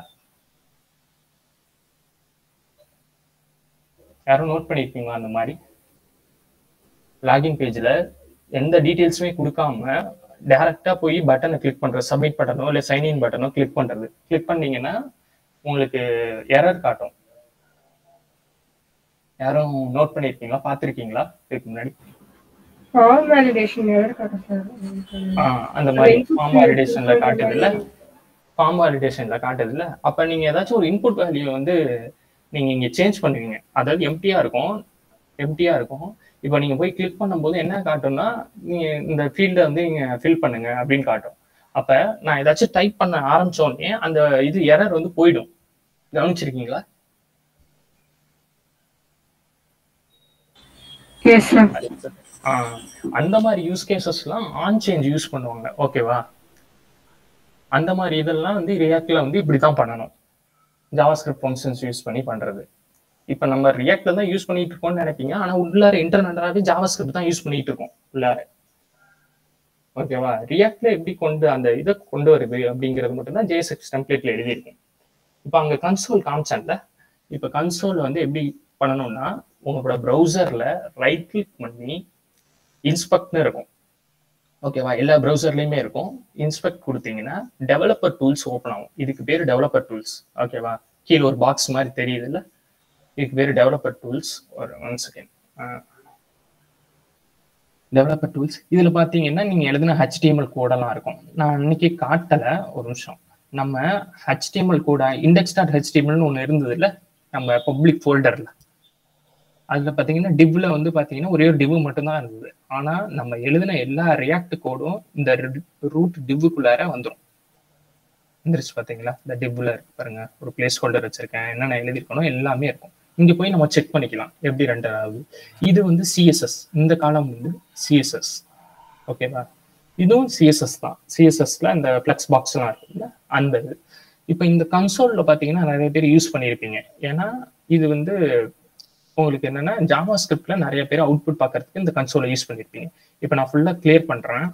யாரும் நோட் பண்ணியிருக்கீங்களா அந்த மாதிரி லாகின் பேஜ்ல எந்த டீட்டெயில்ஸுமே கொடுக்காம டைரக்டா போய் பட்டனை கிளிக் பண்றது சப்மிட் பட்டனோ இல்லை சைன்இன் பட்டனோ கிளிக் பண்றது கிளிக் பண்ணீங்கன்னா உங்களுக்கு எரர் காட்டும் யாரும் நோட் பண்ணியிருக்கீங்களா பார்த்திருக்கீங்களா இதுக்கு முன்னாடி ஃபார்ம் வேலிடேஷன் எரர் காட்டும் சார் ஆஹ் அந்த மாதிரி ஃபார்ம் வேலிடேஷன்ல காட்டுது இல்ல ஃபார்ம் வேலிடேஷன்ல காட்டுது இல்ல அப்ப நீங்க ஏதாச்சும் ஒரு இன்புட் வேல்யூ வந்து நீங்க இங்க சேஞ்ச் பண்ணுவீங்க அதாவது எம்டியா இருக்கும் எம்டியா இருக்கும் இப்போ நீங்க போய் கிளிக் பண்ணும்போது என்ன காட்டும்னா நீங்க இந்த ஃபீல்டை வந்து நீங்க ஃபில் பண்ணுங்க அப்படின்னு காட்டும் அப்ப நான் ஏதாச்சும் டைப் பண்ண ஆரம்பிச்ச உடனே அந்த இது எரர் வந்து போயிடும் கவனிச்சிருக்கீங்களா எஸ் சார் ஆஹ் அந்த மாதிரி யூஸ் கேசஸ்லாம் ஆன் சேஞ்ச் யூஸ் பண்ணுவாங்க ஓகேவா அந்த மாதிரி இதெல்லாம் வந்து ரியாக்ட்ல வந்து இப்படி தான் பண்ணணும் ஜாவாஸ்கிரிப்ட் ஃபங்க்ஷன்ஸ் யூஸ் பண்ணி பண்றது இப்போ நம்ம ரியாக்ட்ல தான் யூஸ் பண்ணிட்டு இருக்கோம்னு நினைப்பீங்க ஆனா உள்ளார இன்டர்நெட்டாவே ஜாவாஸ்கிரிப்ட் தான் யூஸ் பண்ணிட்டு இருக்கோம் உள்ளார ஓகேவா ரியாக்ட்ல எப்படி கொண்டு அந்த இதை கொண்டு வருது அப்படிங்கிறது மட்டும் தான் ஜேஎஸ்எக்ஸ் டெம்ப்ளேட்ல எழுதியிருக்கும் இப்போ அங்க கன்சோல் காமிச்சேன்ல இப்போ கன்சோல் வந்து எப்படி பண்ணணும்னா உங்களோட ப்ரௌசர்ல ரைட் கிளிக் பண்ணி இன்ஸ்பெக்ட்னு இருக்கும் ஓகேவா எல்லா ப்ரௌசர்லயுமே இருக்கும் இன்ஸ்பெக்ட் கொடுத்தீங்கன்னா டெவலப்பர் டூல்ஸ் ஓப்பன் ஆகும் இதுக்கு பேர் டெவலப்பர் டூல்ஸ் ஓகேவா கீழே ஒரு பாக்ஸ் மாதிரி தெரியுது இல்ல இதுக்கு பேர் டெவலப்பர் டூல்ஸ் ஒரு ஒன் செகண்ட் டெவலப்பர் டூல்ஸ் இதுல பாத்தீங்கன்னா நீங்க எழுதின ஹெச்டிஎம்எல் கோடெல்லாம் இருக்கும் நான் அன்னைக்கு காட்டல ஒரு நிமிஷம் நம்ம ஹெச்டிஎம்எல் கூட இண்டெக்ஸ் டாட் ஹெச்டிஎம்எல்னு ஒன்று இருந்தது இல்ல நம்ம பப்ளிக் ஃபோல்டர்ல அதுல பாத்தீங்கன்னா டிவ்ல வந்து பாத்தீங்கன்னா ஒரே ஒரு டிவ் மட்டும்தான் இருந்தது ஆனா நம்ம எழுதின எல்லா ரியாக்ட் கோடும் இந்த ரூட் டிவ்வுக்குள்ளார வந்துடும் வந்துருச்சு பாத்தீங்களா இந்த டிவ்ல இருக்கு பாருங்க ஒரு பிளேஸ் ஹோல்டர் வச்சிருக்கேன் என்னென்ன எழுதிருக்கணும் எல்லாமே இருக்கும் இங்க போய் நம்ம செக் பண்ணிக்கலாம் எப்படி ரெண்டர் ஆகுது இது வந்து சிஎஸ்எஸ் இந்த காலம் வந்து சிஎஸ்எஸ் ஓகேவா இதுவும் சிஎஸ்எஸ் தான் சிஎஸ்எஸ்ல இந்த ஃபிளக்ஸ் பாக்ஸ் எல்லாம் இருக்குல்ல அந்த இது இப்போ இந்த கன்சோல்ல பாத்தீங்கன்னா நிறைய பேர் யூஸ் பண்ணியிருப்பீங்க ஏன்னா இது வந்து உங்களுக்கு என்னன்னா ஜாவா ஸ்கிரிப்ட்ல நிறைய பேர் அவுட்புட் பார்க்கறதுக்கு இந்த கன்சோலை யூஸ் பண்ணிருப்பீங்க இப்போ நான் ஃபுல்லா கிளியர் பண்றேன்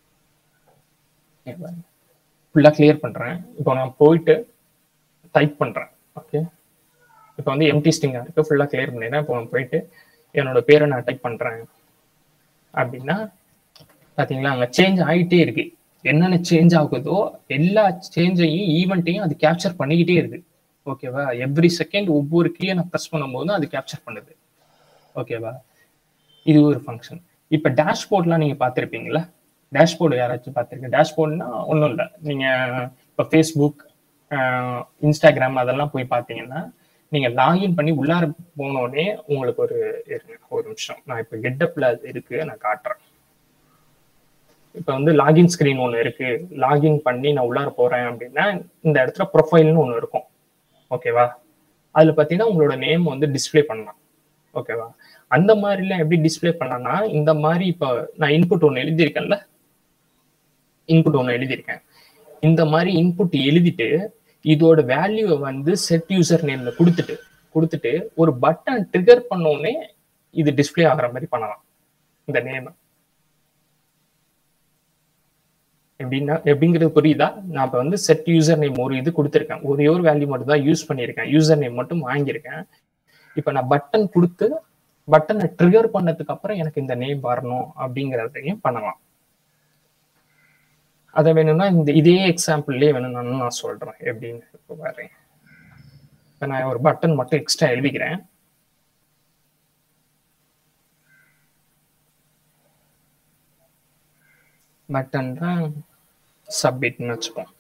ஃபுல்லா கிளியர் பண்றேன் இப்போ நான் போயிட்டு டைப் பண்றேன் ஓகே இப்போ வந்து எம்டி ஸ்டிங்கா இருக்கு ஃபுல்லா கிளியர் பண்ணிடுறேன் இப்போ நான் போயிட்டு என்னோட பேரை நான் டைப் பண்றேன் அப்படின்னா பாத்தீங்களா அங்க சேஞ்ச் ஆகிட்டே இருக்கு என்னென்ன சேஞ்ச் ஆகுதோ எல்லா சேஞ்சையும் ஈவெண்ட்டையும் அது கேப்சர் பண்ணிக்கிட்டே இருக்கு ஓகேவா எவ்ரி செகண்ட் ஒவ்வொரு கீயை நான் ப்ரெஸ் பண்ணும்போது அது கேப்சர் பண்ணுது ஓகேவா இது ஒரு ஃபங்க்ஷன் இப்போ டேஷ்போர்ட்லாம் நீங்க பார்த்துருப்பீங்களா டேஷ்போர்டு யாராச்சும் பார்த்துருக்கீங்க டேஷ்போர்ட்னா ஒன்றும் இல்லை நீங்க இப்போ ஃபேஸ்புக் இன்ஸ்டாகிராம் அதெல்லாம் போய் பார்த்தீங்கன்னா நீங்க லாகின் பண்ணி உள்ளார போனோடனே உங்களுக்கு ஒரு இருங்க, ஒரு நிமிஷம் நான் இப்போ கெட்டப்ல அது இருக்கு நான் காட்டுறேன் இப்போ வந்து லாகின் ஸ்கிரீன் ஒன்று இருக்கு லாகின் பண்ணி நான் உள்ளார போறேன் அப்படின்னா இந்த இடத்துல ப்ரொஃபைல்னு ஒன்று இருக்கும் ஓகேவா அதுல பாத்தீங்கன்னா உங்களோட நேம் வந்து டிஸ்ப்ளே பண்ணலாம் ஓகேவா அந்த மாதிரிலாம் எப்படி டிஸ்ப்ளே பண்ணலாம்னா இந்த மாதிரி இப்போ நான் இன்புட் ஒன்று எழுதியிருக்கேன்ல இன்புட் ஒன்று எழுதியிருக்கேன் இந்த மாதிரி இன்புட் எழுதிட்டு இதோட வேல்யூவை வந்து செட் யூசர் நேம்ல கொடுத்துட்டு கொடுத்துட்டு ஒரு பட்டன் ட்ரிகர் உடனே இது டிஸ்ப்ளே ஆகிற மாதிரி பண்ணலாம் இந்த நேம் எப்படின்னா எப்படிங்கிறது புரியுதா நான் இப்போ வந்து செட் யூசர் நேம் ஒரு இது கொடுத்துருக்கேன் ஒரே ஒரு வேல்யூ மட்டும் தான் யூஸ் பண்ணியிருக்கேன் யூசர் நேம் மட்டும் வாங்கியிருக்கேன் இப்போ நான் பட்டன் கொடுத்து பட்டனை ட்ரிகர் பண்ணதுக்கு அப்புறம் எனக்கு இந்த நேம் வரணும் அப்படிங்கிறதையும் பண்ணலாம் அதை வேணும்னா இந்த இதே எக்ஸாம்பிள்லேயே வேணும்னு நான் சொல்றேன் எப்படின்னு இப்போ வரேன் இப்போ நான் ஒரு பட்டன் மட்டும் எக்ஸ்ட்ரா எழுதிக்கிறேன் பட்டன் தான் சப்மிட்னு வச்சுப்போம்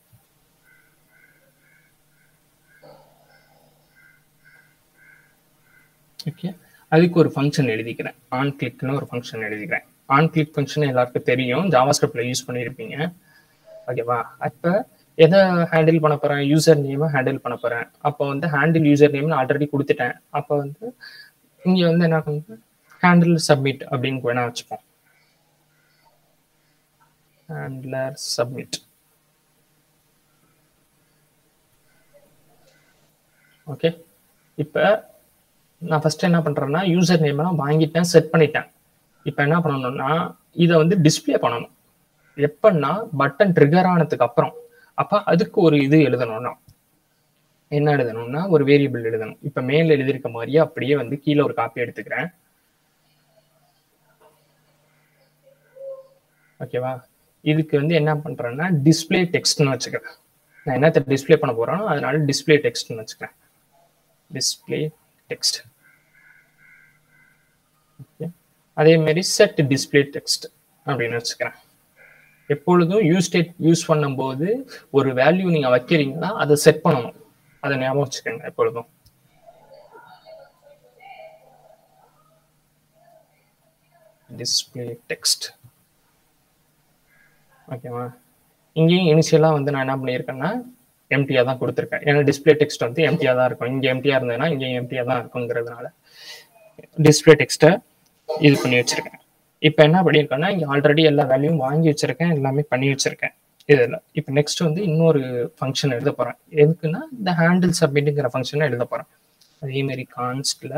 ஓகே அதுக்கு ஒரு ஃபங்க்ஷன் எழுதிக்கிறேன் ஆன் கிளிக்னு ஒரு ஃபங்க்ஷன் எழுதிக்கிறேன் ஆன் கிளிக் ஃபங்க்ஷன் எல்லாருக்கும் தெரியும் ஜாவாஸ்கிரிப்ட்ல யூஸ் பண்ணியிருப்பீங்க ஓகேவா அப்போ எதை ஹேண்டில் பண்ண போறேன் யூசர் நேமை ஹேண்டில் பண்ண போறேன் அப்போ வந்து ஹேண்டில் யூசர் நேம்னு ஆல்ரெடி கொடுத்துட்டேன் அப்போ வந்து இங்க வந்து என்ன பண்ணுது ஹேண்டில் சப்மிட் அப்படின்னு வேணா வச்சுப்போம் ஹேண்ட்லர் சப்மிட் ஓகே இப்போ நான் ஃபர்ஸ்ட் என்ன பண்றேன்னா யூசர் நேம் எல்லாம் வாங்கிட்டேன் செட் பண்ணிட்டேன் இப்போ என்ன பண்ணணும்னா இதை வந்து டிஸ்ப்ளே பண்ணணும் எப்பன்னா பட்டன் ட்ரிகர் ஆனதுக்கு அப்புறம் அப்ப அதுக்கு ஒரு இது எழுதணும்னா என்ன எழுதணும்னா ஒரு வேரியபிள் எழுதணும் இப்ப மேல எழுதியிருக்க மாதிரியே அப்படியே வந்து கீழே ஒரு காப்பி எடுத்துக்கிறேன் ஓகேவா இதுக்கு வந்து என்ன பண்றேன்னா டிஸ்ப்ளே டெக்ஸ்ட்னு வச்சுக்கிறேன் நான் என்னத்தை டிஸ்ப்ளே பண்ண போறேனோ அதனால டிஸ்ப்ளே டெக்ஸ்ட்னு வச்சுக்கிறேன் டிஸ்ப்ளே டெக்ஸ்ட் ஓகே அதே மாதிரி செட் டிஸ்ப்ளே டெக்ஸ்ட் அப்படின்னு வச்சுக்கிறேன் எப்பொழுதும் யூஸ் ஸ்டேட் யூஸ் பண்ணும்போது ஒரு வேல்யூ நீங்க வைக்கிறீங்கன்னா அதை செட் பண்ணணும் அதை ஞாபகம் வச்சுக்கோங்க எப்பொழுதும் டிஸ்பிளே டெக்ஸ்ட் ஓகேவா இங்கேயும் இனிஷியலாக வந்து நான் என்ன பண்ணியிருக்கேன்னா எம்டியாக தான் கொடுத்துருக்கேன் ஏன்னா டிஸ்பிளே டெக்ஸ்ட் வந்து எம்டியாக தான் இருக்கும் இங்கே எம்டியாக இருந்ததுன்னா இங்கே எம்டியாக தான் இருக்குங்கிறதுனால டிஸ்பிளே டெக்ஸ்ட்டை இது பண்ணி வச்சிருக்கேன் இப்போ என்ன பண்ணியிருக்கேன்னா இங்கே ஆல்ரெடி எல்லா வேல்யூவும் வாங்கி வச்சிருக்கேன் எல்லாமே பண்ணி வச்சிருக்கேன் இதில் இப்போ நெக்ஸ்ட் வந்து இன்னொரு ஃபங்க்ஷன் எழுத போகிறேன் எதுக்குன்னா இந்த ஹேண்டில் சப்மிட்டுங்கிற ஃபங்க்ஷனை எழுத போகிறேன் அதே மாதிரி கான்ஸ்டில்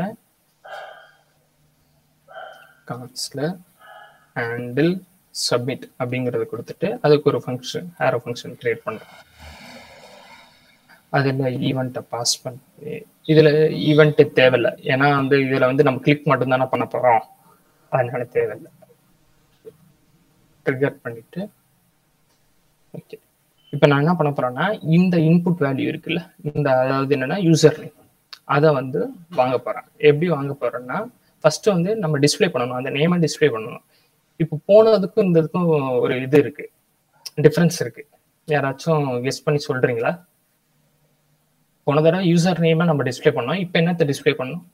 கான்ஸ்டில் ஹேண்டில் சப்மிட் அப்படிங்கிறத கொடுத்துட்டு அதுக்கு ஒரு ஃபங்க்ஷன் ஹேரோ ஃபங்க்ஷன் கிரியேட் பண்ணுறேன் அதில் ஈவெண்ட்டை பாஸ் பண்ணி இதில் ஈவெண்ட்டு தேவையில்லை ஏன்னா வந்து இதில் வந்து நம்ம கிளிக் மட்டும்தானே பண்ண போகிறோம் அதனால தேவையில்லை ட்ரிகர் பண்ணிட்டு ஓகே இப்போ நான் என்ன பண்ண போறேன்னா இந்த இன்புட் வேல்யூ இருக்குல்ல இந்த அதாவது என்னன்னா யூசர் நேம் அதை வந்து வாங்க போறேன் எப்படி வாங்க போறேன்னா ஃபர்ஸ்ட் வந்து நம்ம டிஸ்ப்ளே பண்ணணும் அந்த நேமை டிஸ்ப்ளே பண்ணணும் இப்போ போனதுக்கும் இந்த இதுக்கும் ஒரு இது இருக்கு டிஃப்ரென்ஸ் இருக்கு யாராச்சும் கெஸ் பண்ணி சொல்றீங்களா போன தடவை யூசர் நேமை நம்ம டிஸ்ப்ளே பண்ணோம் இப்போ என்னத்தை டிஸ்ப்ளே பண்ணணும்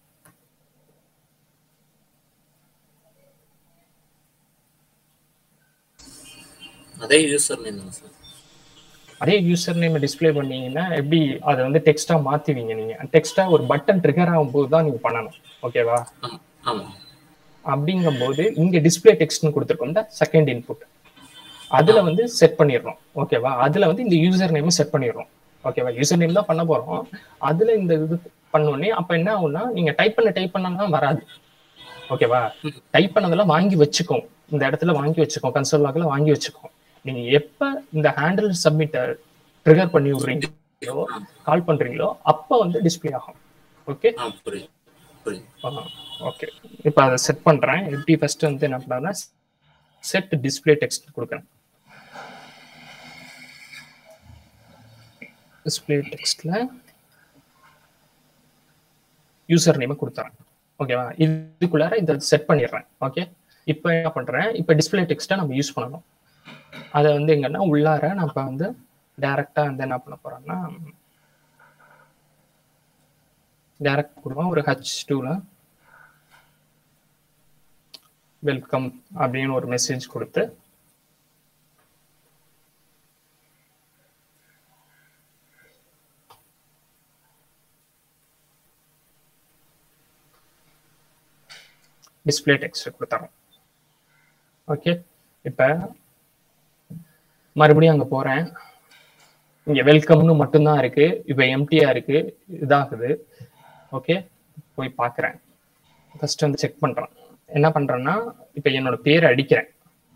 அதே யூசர் நேம் தான் சார் அதே யூசர் நேம் டிஸ்ப்ளே பண்ணீங்கன்னா எப்படி அதை வந்து டெக்ஸ்டா மாத்துவீங்க நீங்க டெக்ஸ்டா ஒரு பட்டன் ட்ரிகர் ஆகும்போது தான் நீங்க பண்ணணும் ஓகேவா ஆமாம் ஆமாம் அப்படிங்கும்போது இங்க டிஸ்ப்ளே டெக்ஸ்ட்னு கொடுத்துருக்கோம் செகண்ட் இன்புட் அதுல வந்து செட் பண்ணிடுறோம் ஓகேவா அதுல வந்து இந்த யூசர் நேம் செட் பண்ணிடுறோம் ஓகேவா யூசர் நேம் தான் பண்ண போறோம் அதுல இந்த இது பண்ணோடனே அப்ப என்ன ஆகும்னா நீங்க டைப் பண்ண டைப் பண்ணலாம் வராது ஓகேவா டைப் பண்ணதெல்லாம் வாங்கி வச்சுக்கோம் இந்த இடத்துல வாங்கி வச்சுக்கோம் கன்சோல் லாக்ல வாங்கி வச்சுக்கோம் நீங்க எப்ப இந்த ஹேண்டில் சப்மிட்ட ட்ரிகர் பண்ணி விடுறீங்களோ கால் பண்றீங்களோ அப்ப வந்து டிஸ்ப்ளே ஆகும் ஓகே ஆ புரியுது புரியுது ஓகே இப்போ அதை செட் பண்றேன் எப்படி ஃபர்ஸ்ட் வந்து என்ன பண்ணா செட் டிஸ்ப்ளே டெக்ஸ்ட் கொடுக்குறேன் டிஸ்ப்ளே டெக்ஸ்ட்ல யூசர் நேமை கொடுத்துறேன் ஓகேவா இதுக்குள்ளார இதை செட் பண்ணிடுறேன் ஓகே இப்போ என்ன பண்றேன் இப்போ டிஸ்ப்ளே டெக்ஸ்ட்டை நம்ம யூஸ் பண்ணணும் அதை வந்து எங்கன்னா உள்ளார நம்ம வந்து டைரக்டா வந்து என்ன பண்ண போறோம்னா டைரக்ட் கொடுப்போம் ஒரு ஹச் டூல வெல்கம் அப்படின்னு ஒரு மெசேஜ் கொடுத்து டிஸ்பிளே டெக்ஸ்ட் கொடுத்துறோம் ஓகே இப்போ மறுபடியும் அங்கே போகிறேன் இங்கே வெல்கம்னு மட்டும்தான் இருக்கு இப்போ எம்டியா இருக்கு இதாகுது ஓகே போய் பார்க்குறேன் ஃபர்ஸ்ட் வந்து செக் பண்ணுறேன் என்ன பண்ணுறேன்னா இப்போ என்னோட பேரை அடிக்கிறேன்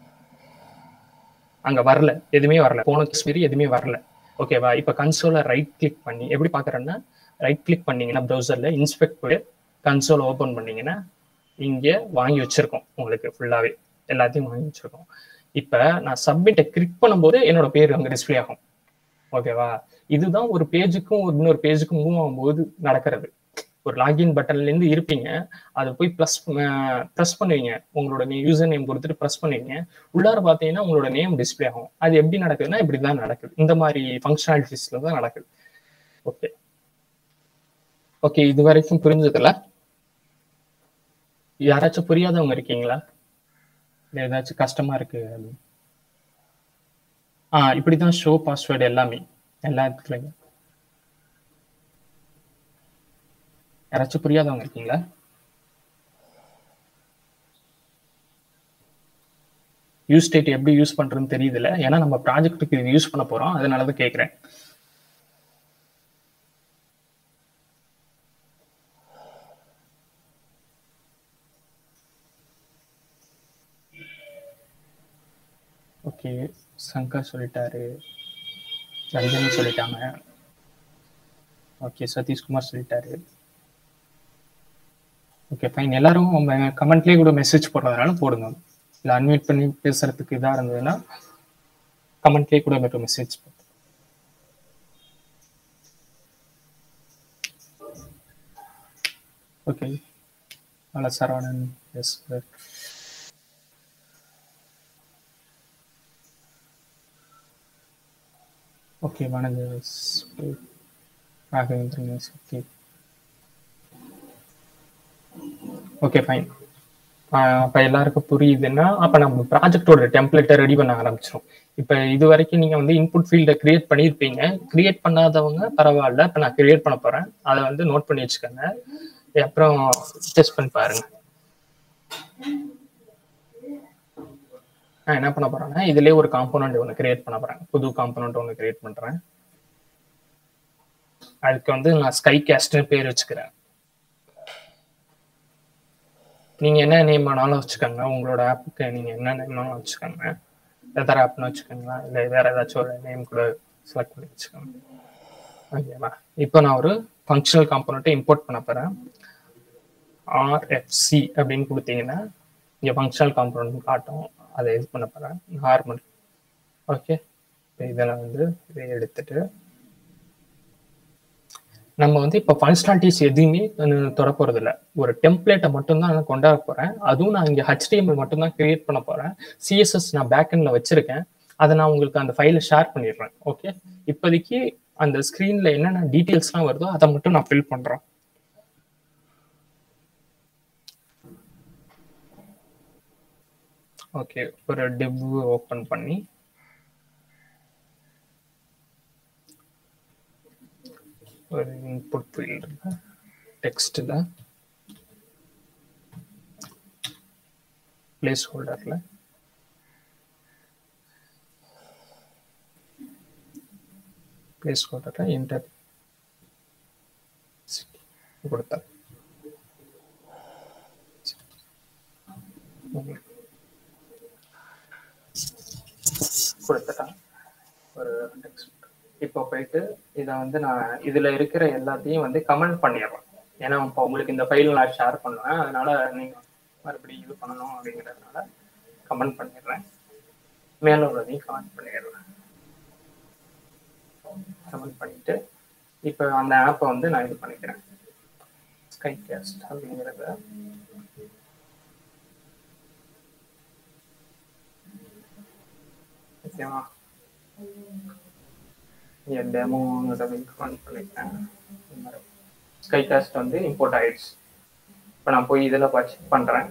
அங்கே வரல எதுவுமே வரல போன மாரி எதுவுமே வரல ஓகேவா இப்போ கன்சோலை ரைட் கிளிக் பண்ணி எப்படி பார்க்குறேன்னா ரைட் கிளிக் பண்ணீங்கன்னா ப்ரௌசரில் இன்ஸ்பெக்ட் போய் கன்சோலை ஓப்பன் பண்ணீங்கன்னா இங்கே வாங்கி வச்சிருக்கோம் உங்களுக்கு ஃபுல்லாகவே எல்லாத்தையும் வாங்கி வச்சிருக்கோம் இப்போ நான் சப்மிட்டை கிளிக் பண்ணும்போது என்னோட பேர் அங்கே டிஸ்பிளே ஆகும் ஓகேவா இதுதான் ஒரு பேஜுக்கும் ஒரு இன்னொரு பேஜுக்கும் மூவ் ஆகும்போது நடக்கிறது ஒரு லாகின் பட்டன்ல இருந்து இருப்பீங்க அதை போய் ப்ளஸ் ப்ரெஸ் பண்ணுவீங்க உங்களோட யூசர் நேம் கொடுத்துட்டு ப்ரெஸ் பண்ணுவீங்க உள்ளார பார்த்தீங்கன்னா உங்களோட நேம் டிஸ்பிளே ஆகும் அது எப்படி நடக்குதுன்னா இப்படி தான் நடக்குது இந்த மாதிரி ஃபங்க்ஷனாலிட்டிஸ்ல தான் நடக்குது ஓகே ஓகே இது வரைக்கும் புரிஞ்சதுல யாராச்சும் புரியாதவங்க இருக்கீங்களா இல்லை ஏதாச்சும் கஷ்டமா இருக்கு அப்படின்னு ஆ இப்படிதான் ஷோ பாஸ்வேர்டு எல்லாமே எல்லா இடத்துலையும் யாராச்சும் புரியாதவங்க இருக்கீங்களா யூஸ் ஸ்டேட் எப்படி யூஸ் பண்றதுன்னு தெரியுதுல ஏன்னா நம்ம ப்ராஜெக்ட்டுக்கு இது யூஸ் பண்ண போறோம் அதனால தான் கேட்குறேன் ஓகே சங்கர் சொல்லிட்டாரு ரஞ்சனி சொல்லிட்டாங்க ஓகே சதீஷ்குமார் சொல்லிட்டாரு ஓகே ஃபைன் எல்லாரும் உங்க கமெண்ட்லேயே கூட மெசேஜ் போடுறதுனால போடுங்க இல்லை அன்மியூட் பண்ணி பேசுறதுக்கு இதாக இருந்ததுன்னா கமெண்ட்லேயே கூட மட்டும் மெசேஜ் போடுங்க okay hello Saravanan yes sir okay வணக்கம் Raghavendran yes okay okay fine அப்போ எல்லாருக்கும் புரியுதுன்னா அப்போ நம்ம ப்ராஜெக்டோட டெம்ப்ளேட்டை ரெடி பண்ண ஆரம்பிச்சிடும் இப்போ இது வரைக்கும் நீங்கள் வந்து இன்புட் ஃபீல்டை கிரியேட் பண்ணியிருப்பீங்க கிரியேட் பண்ணாதவங்க பரவாயில்ல இப்போ நான் கிரியேட் பண்ண போகிறேன் அதை வந்து நோட் பண்ணி வச்சுக்கோங்க அப்புறம் டெஸ்ட் பண்ணி பாருங்க நான் என்ன பண்ண போறேன்னா இதுலயே ஒரு காம்போனன்ட் ஒன்று கிரியேட் பண்ண போறேன் புது காம்போனன்ட் ஒன்று கிரியேட் பண்றேன் அதுக்கு வந்து நான் ஸ்கை கேஸ்ட்னு பேர் வச்சுக்கிறேன் நீங்க என்ன நேம் வேணாலும் வச்சுக்கோங்க உங்களோட ஆப்புக்கு நீங்க என்ன நேம் வேணாலும் வச்சுக்கோங்க வெதர் ஆப்னு வச்சுக்கோங்களா இல்லை வேற ஏதாச்சும் ஒரு நேம் கூட செலக்ட் பண்ணி வச்சுக்கோங்க ஓகேவா இப்போ நான் ஒரு ஃபங்க்ஷனல் காம்போனண்ட்டை இம்போர்ட் பண்ண போறேன் ஆர்எஃப்சி அப்படின்னு கொடுத்தீங்கன்னா இங்கே ஃபங்க்ஷனல் காம்போனன்ட் காட்டும் அதை இது பண்ண போகிறேன் நார்மல் ஓகே இப்போ இதில் வந்து இதை எடுத்துட்டு நம்ம வந்து இப்போ ஃபங்க்ஷனாலிட்டிஸ் எதுவுமே தொட போகிறது இல்லை ஒரு டெம்ப்ளேட்டை மட்டும்தான் நான் கொண்டாட போகிறேன் அதுவும் நான் இங்கே ஹெச்டிஎம்எல் மட்டும்தான் கிரியேட் பண்ண போகிறேன் சிஎஸ்எஸ் நான் பேக்கெண்டில் வச்சுருக்கேன் அதை நான் உங்களுக்கு அந்த ஃபைலை ஷேர் பண்ணிடுறேன் ஓகே இப்போதைக்கு அந்த ஸ்க்ரீனில் என்னென்ன டீட்டெயில்ஸ்லாம் வருதோ அதை மட்டும் நான் ஃபில் பண்ணுறேன் ஓகே ஒரு டிவ் ஓப்பன் பண்ணி ஒரு இன்புட் ஃபீல்டில் டெக்ஸ்டில் பிளேஸ் ஹோல்டரில் பிளேஸ் ஹோல்டரில் இன்டர் கொடுத்தேன் கொடுத்துட்டேன் ஒரு டெக்ஸ்ட் இப்போ போயிட்டு இதை வந்து நான் இதுல இருக்கிற எல்லாத்தையும் வந்து கமெண்ட் பண்ணிடுறேன் ஏன்னா இப்போ உங்களுக்கு இந்த ஃபைல் நான் ஷேர் பண்ணுவேன் அதனால நீங்க மறுபடியும் இது பண்ணணும் அப்படிங்கிறதுனால கமெண்ட் பண்ணிடுறேன் மேல உள்ளதையும் கமெண்ட் பண்ணிடுறேன் கமெண்ட் பண்ணிட்டு இப்போ அந்த ஆப்பை வந்து நான் இது பண்ணிக்கிறேன் ஸ்கை கேஸ்ட் அப்படிங்கிறத ஓகேவா என் டெமோங்கிறத கமெண்ட் பண்ணிட்டேன் ஸ்கை காஸ்ட் வந்து இம்போர்ட் ஆயிடுச்சு இப்போ நான் போய் இதில் செக் பண்ணுறேன்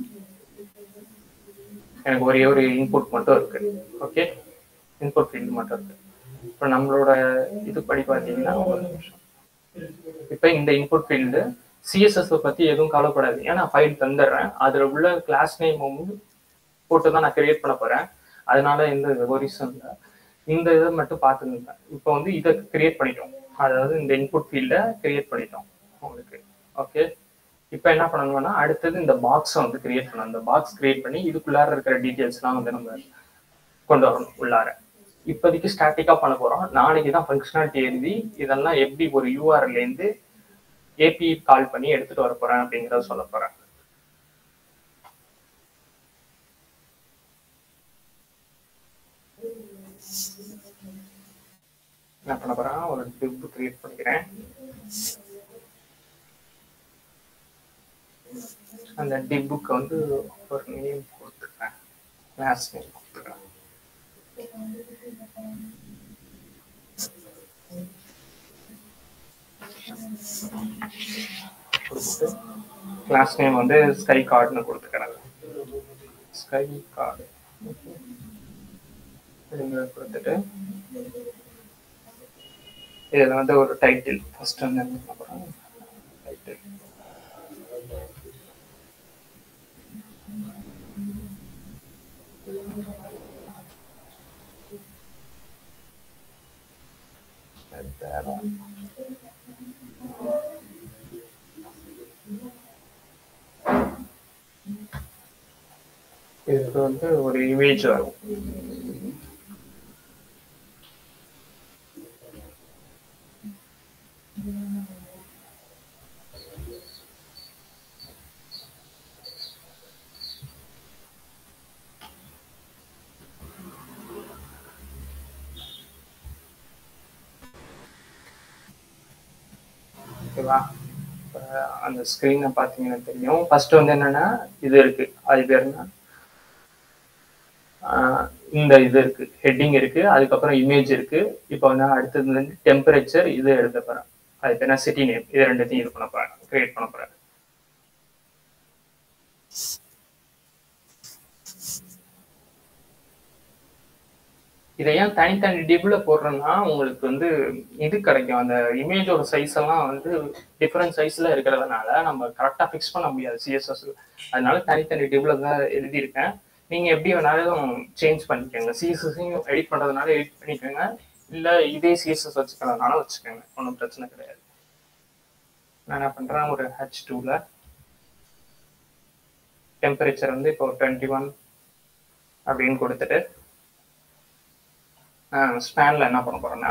எனக்கு ஒரே ஒரு இன்புட் மட்டும் இருக்கு ஓகே இன்புட் ஃபீல்டு மட்டும் இருக்கு இப்போ நம்மளோட இது படி பார்த்தீங்கன்னா ஒரு நிமிஷம் இப்போ இந்த இன்புட் ஃபீல்டு சிஎஸ்எஸ் பற்றி எதுவும் கவலைப்படாது ஏன்னா ஃபைல் தந்துடுறேன் அதில் உள்ள கிளாஸ் நேமும் போட்டு தான் நான் கிரியேட் பண்ண போகிறேன் அதனால எந்த ஒரிசும் இல்லை இந்த இதை மட்டும் பார்த்துங்க இப்போ வந்து இதை கிரியேட் பண்ணிட்டோம் அதாவது இந்த இன்புட் ஃபீல்டை கிரியேட் பண்ணிட்டோம் உங்களுக்கு ஓகே இப்போ என்ன பண்ணணும்னா அடுத்தது இந்த பாக்ஸை வந்து கிரியேட் பண்ணணும் இந்த பாக்ஸ் கிரியேட் பண்ணி இதுக்குள்ளார இருக்கிற டீட்டெயில்ஸ்லாம் வந்து நம்ம கொண்டு வரணும் உள்ளார இப்போதைக்கு ஸ்டாட்டிக்காக பண்ண போகிறோம் நாளைக்கு தான் ஃபங்க்ஷனாலிட்டி எழுதி இதெல்லாம் எப்படி ஒரு யூஆர்லேருந்து ஏபி கால் பண்ணி எடுத்துட்டு வர போறேன் அப்படிங்கிறத சொல்ல போறேன் என்ன பண்ண போறேன் ஒரு டிப் கிரியேட் பண்ணிக்கிறேன் அந்த டிப்புக்கு வந்து ஒரு நேம் கொடுத்துக்கிறேன் கிளாஸ் நேம் கொடுத்துக்கிறேன் கொடுத்துட்டு கிளாஸ் நேம் வந்து ஸ்கை கார்டுன்னு கொடுத்துக்கிறேன் ஸ்கை கார்டு கொடுத்துட்டு இதில் வந்து ஒரு டைட்டில் ஃபர்ஸ்ட் வந்து என்ன பண்ண போகிறோம் டைட்டில் இதுக்கு வந்து ஒரு இமேஜ் வரும் ஓகேவா இப்ப அந்த ஸ்க்ரீனை பார்த்தீங்கன்னா தெரியும் ஃபர்ஸ்ட் வந்து என்னன்னா இது இருக்கு அது பேர் என்ன ஆஹ் இந்த இது இருக்கு ஹெட்டிங் இருக்கு அதுக்கப்புறம் இமேஜ் இருக்கு இப்போ வந்து அடுத்தது வந்து டெம்பரேச்சர் இது எழுத போறேன் அது பேர் என்ன சிட்டி நேம் இது ரெண்டுத்தையும் இது பண்ண போறேன் கிரியேட் பண்ண போறேன் இதை ஏன் தனித்தனி டிப்ல போடுறேன்னா உங்களுக்கு வந்து இது கிடைக்கும் அந்த இமேஜோட சைஸ் எல்லாம் வந்து டிஃப்ரெண்ட் சைஸ்ல இருக்கிறதுனால நம்ம கரெக்டா ஃபிக்ஸ் பண்ண முடியாது சிஎஸ்எஸ் அதனால தனித்தனி டிப்ல தான் எழுதியிருக்கேன் நீங்க எப்படி வேணாலும் சேஞ்ச் பண்ணிக்கோங்க சிஎஸ்எஸ்ஸையும் எடிட் பண்றதுனால எடிட் பண்ணிக்கோங்க இல்ல இதே சிஎஸ்எஸ் வச்சுக்கிறதுனால வச்சுக்கோங்க ஒன்றும் பிரச்சனை கிடையாது நான் என்ன பண்றேன் ஒரு ஹெச் டூல டெம்பரேச்சர் வந்து இப்போ டுவெண்ட்டி ஒன் அப்படின்னு கொடுத்துட்டு ஸ்பேனில் என்ன பண்ண போறேன்னா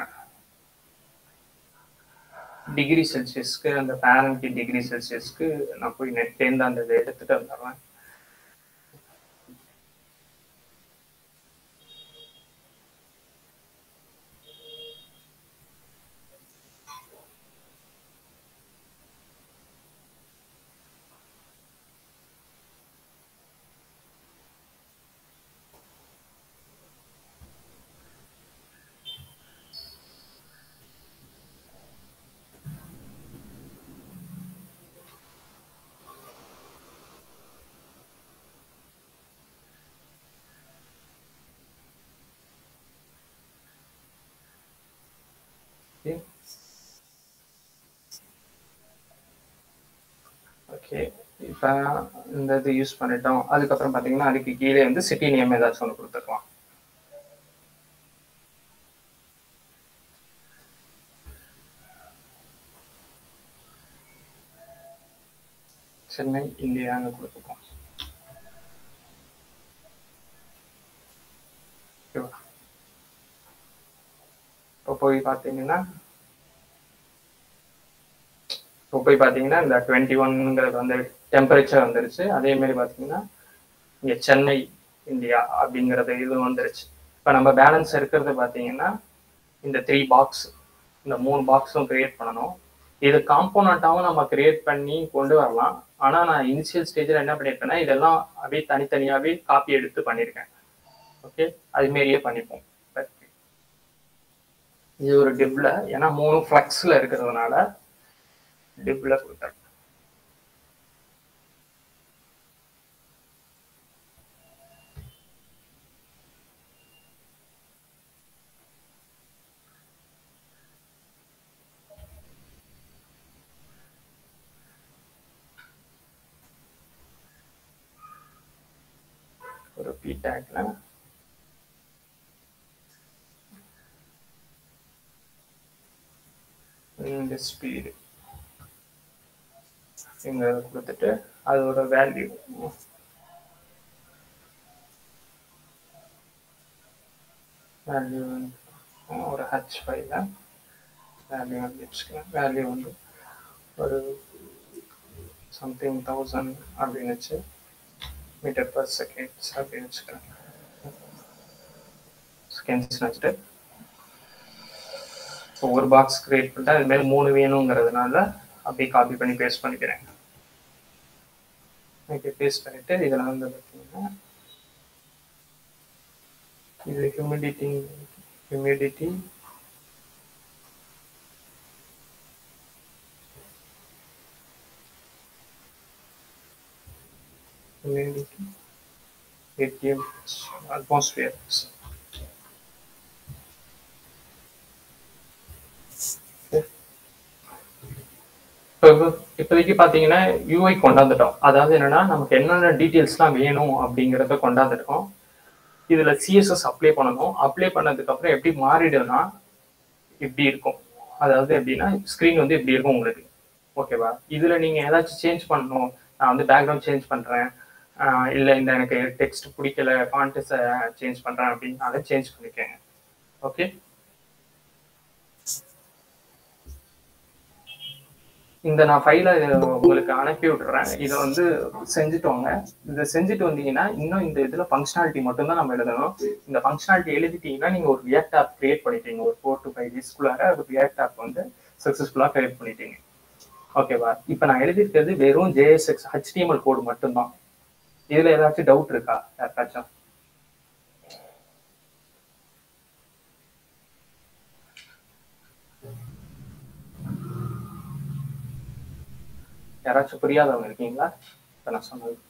டிகிரி செல்சியஸ்க்கு அந்த பேரண்ட் டிகிரி செல்சியஸ்க்கு நான் போய் நெட்லேருந்து அந்த இதை எடுத்துட்டு வந்துடுறேன் ஓகே இப்போ இந்த இது யூஸ் பண்ணிட்டோம் அதுக்கப்புறம் பார்த்தீங்கன்னா அதுக்கு கீழே வந்து சிட்டி நேம் ஏதாச்சும் ஒன்று கொடுத்துக்கலாம் சென்னை இந்தியான்னு கொடுத்துப்போம் ஓகேவா இப்போ போய் பார்த்தீங்கன்னா இப்போ போய் பார்த்தீங்கன்னா இந்த டுவெண்ட்டி ஒன்ங்கிறது வந்து டெம்பரேச்சர் வந்துருச்சு அதே மாதிரி பார்த்தீங்கன்னா இங்கே சென்னை இந்தியா அப்படிங்கிறது இது வந்துருச்சு இப்போ நம்ம பேலன்ஸ் இருக்கிறது பார்த்தீங்கன்னா இந்த த்ரீ பாக்ஸ் இந்த மூணு பாக்ஸும் கிரியேட் பண்ணணும் இது காம்போனண்ட்டாகவும் நம்ம கிரியேட் பண்ணி கொண்டு வரலாம் ஆனால் நான் இனிஷியல் ஸ்டேஜில் என்ன பண்ணியிருக்கேன்னா இதெல்லாம் அப்படியே தனித்தனியாகவே காப்பி எடுத்து பண்ணியிருக்கேன் ஓகே அதுமாரியே பண்ணிப்போம் இது ஒரு டிப்ல ஏன்னா மூணு ஃப்ளக்ஸில் இருக்கிறதுனால டிப்ல கொடுத்தேன் ஒரு பி டேக்ல இந்த ஸ்பீடு இங்க கொடுத்துட்டு அதோட வேல்யூ வேல்யூ ஒரு ஹச் ஃபைவ்ல வேல்யூ வந்து வச்சுக்கலாம் வேல்யூ வந்து ஒரு சம்திங் தௌசண்ட் அப்படின்னு வச்சு மீட்டர் பர் செகண்ட்ஸ் அப்படின்னு வச்சுக்கிறேன் செகண்ட்ஸ் வச்சுட்டு ஸோ ஒரு பாக்ஸ் கிரியேட் பண்ணிட்டு அது மேலே மூணு வேணுங்கிறதுனால அப்படியே காப்பி பண்ணி பேஸ்ட் பண்ணிக்கிறேன் ஓகே பேஸ்ட் பண்ணிட்டு இதில் வந்து பார்த்தீங்கன்னா இது humidity humidity humidity, ATM, atmosphere. இப்போ இப்போதைக்கு பார்த்தீங்கன்னா யூஐ கொண்டாந்துட்டோம் அதாவது என்னன்னா நமக்கு என்னென்ன டீட்டெயில்ஸ்லாம் வேணும் அப்படிங்கிறத கொண்டாந்துட்டோம் இதில் சிஎஸ்எஸ் அப்ளை பண்ணணும் அப்ளை பண்ணதுக்கு அப்புறம் எப்படி மாறிடும்னா இப்படி இருக்கும் அதாவது எப்படின்னா ஸ்க்ரீன் வந்து இப்படி இருக்கும் உங்களுக்கு ஓகேவா இதில் நீங்கள் ஏதாச்சும் சேஞ்ச் பண்ணணும் நான் வந்து பேக்ரவுண்ட் சேஞ்ச் பண்ணுறேன் இல்லை இந்த எனக்கு டெக்ஸ்ட் பிடிக்கல ஃபாண்ட்ஸை சேஞ்ச் பண்ணுறேன் அப்படின்னு அதை சேஞ்ச் பண்ணிக்கோங்க ஓகே இந்த நான் ஃபைலை உங்களுக்கு அனுப்பி விட்டுறேன் இதை வந்து செஞ்சுட்டு வாங்க இதை செஞ்சுட்டு வந்தீங்கன்னா இன்னும் இந்த இதில் ஃபங்க்ஷனாலிட்டி மட்டும்தான் நம்ம எழுதணும் இந்த ஃபங்க்ஷனாலிட்டி எழுதிட்டீங்கன்னா நீங்கள் ஒரு ரியாக்ட் ஆப் கிரியேட் பண்ணிட்டீங்க ஒரு ஃபோர் டு ஃபைவ் டேஸ்க்குள்ளார ஒரு ரியாக்ட் ஆப் வந்து சக்ஸஸ்ஃபுல்லாக கிரியேட் பண்ணிட்டீங்க ஓகேவா இப்போ நான் எழுதியிருக்கிறது வெறும் ஜேஎஸ்எக்ஸ் ஹெச்டிஎம்எல் கோடு மட்டும்தான் இதுல ஏதாச்சும் டவுட் இருக்கா யாருக்காச்சும் யாராச்சும் புரியாதவங்க இருக்கீங்களா இப்போ நான் சொன்னது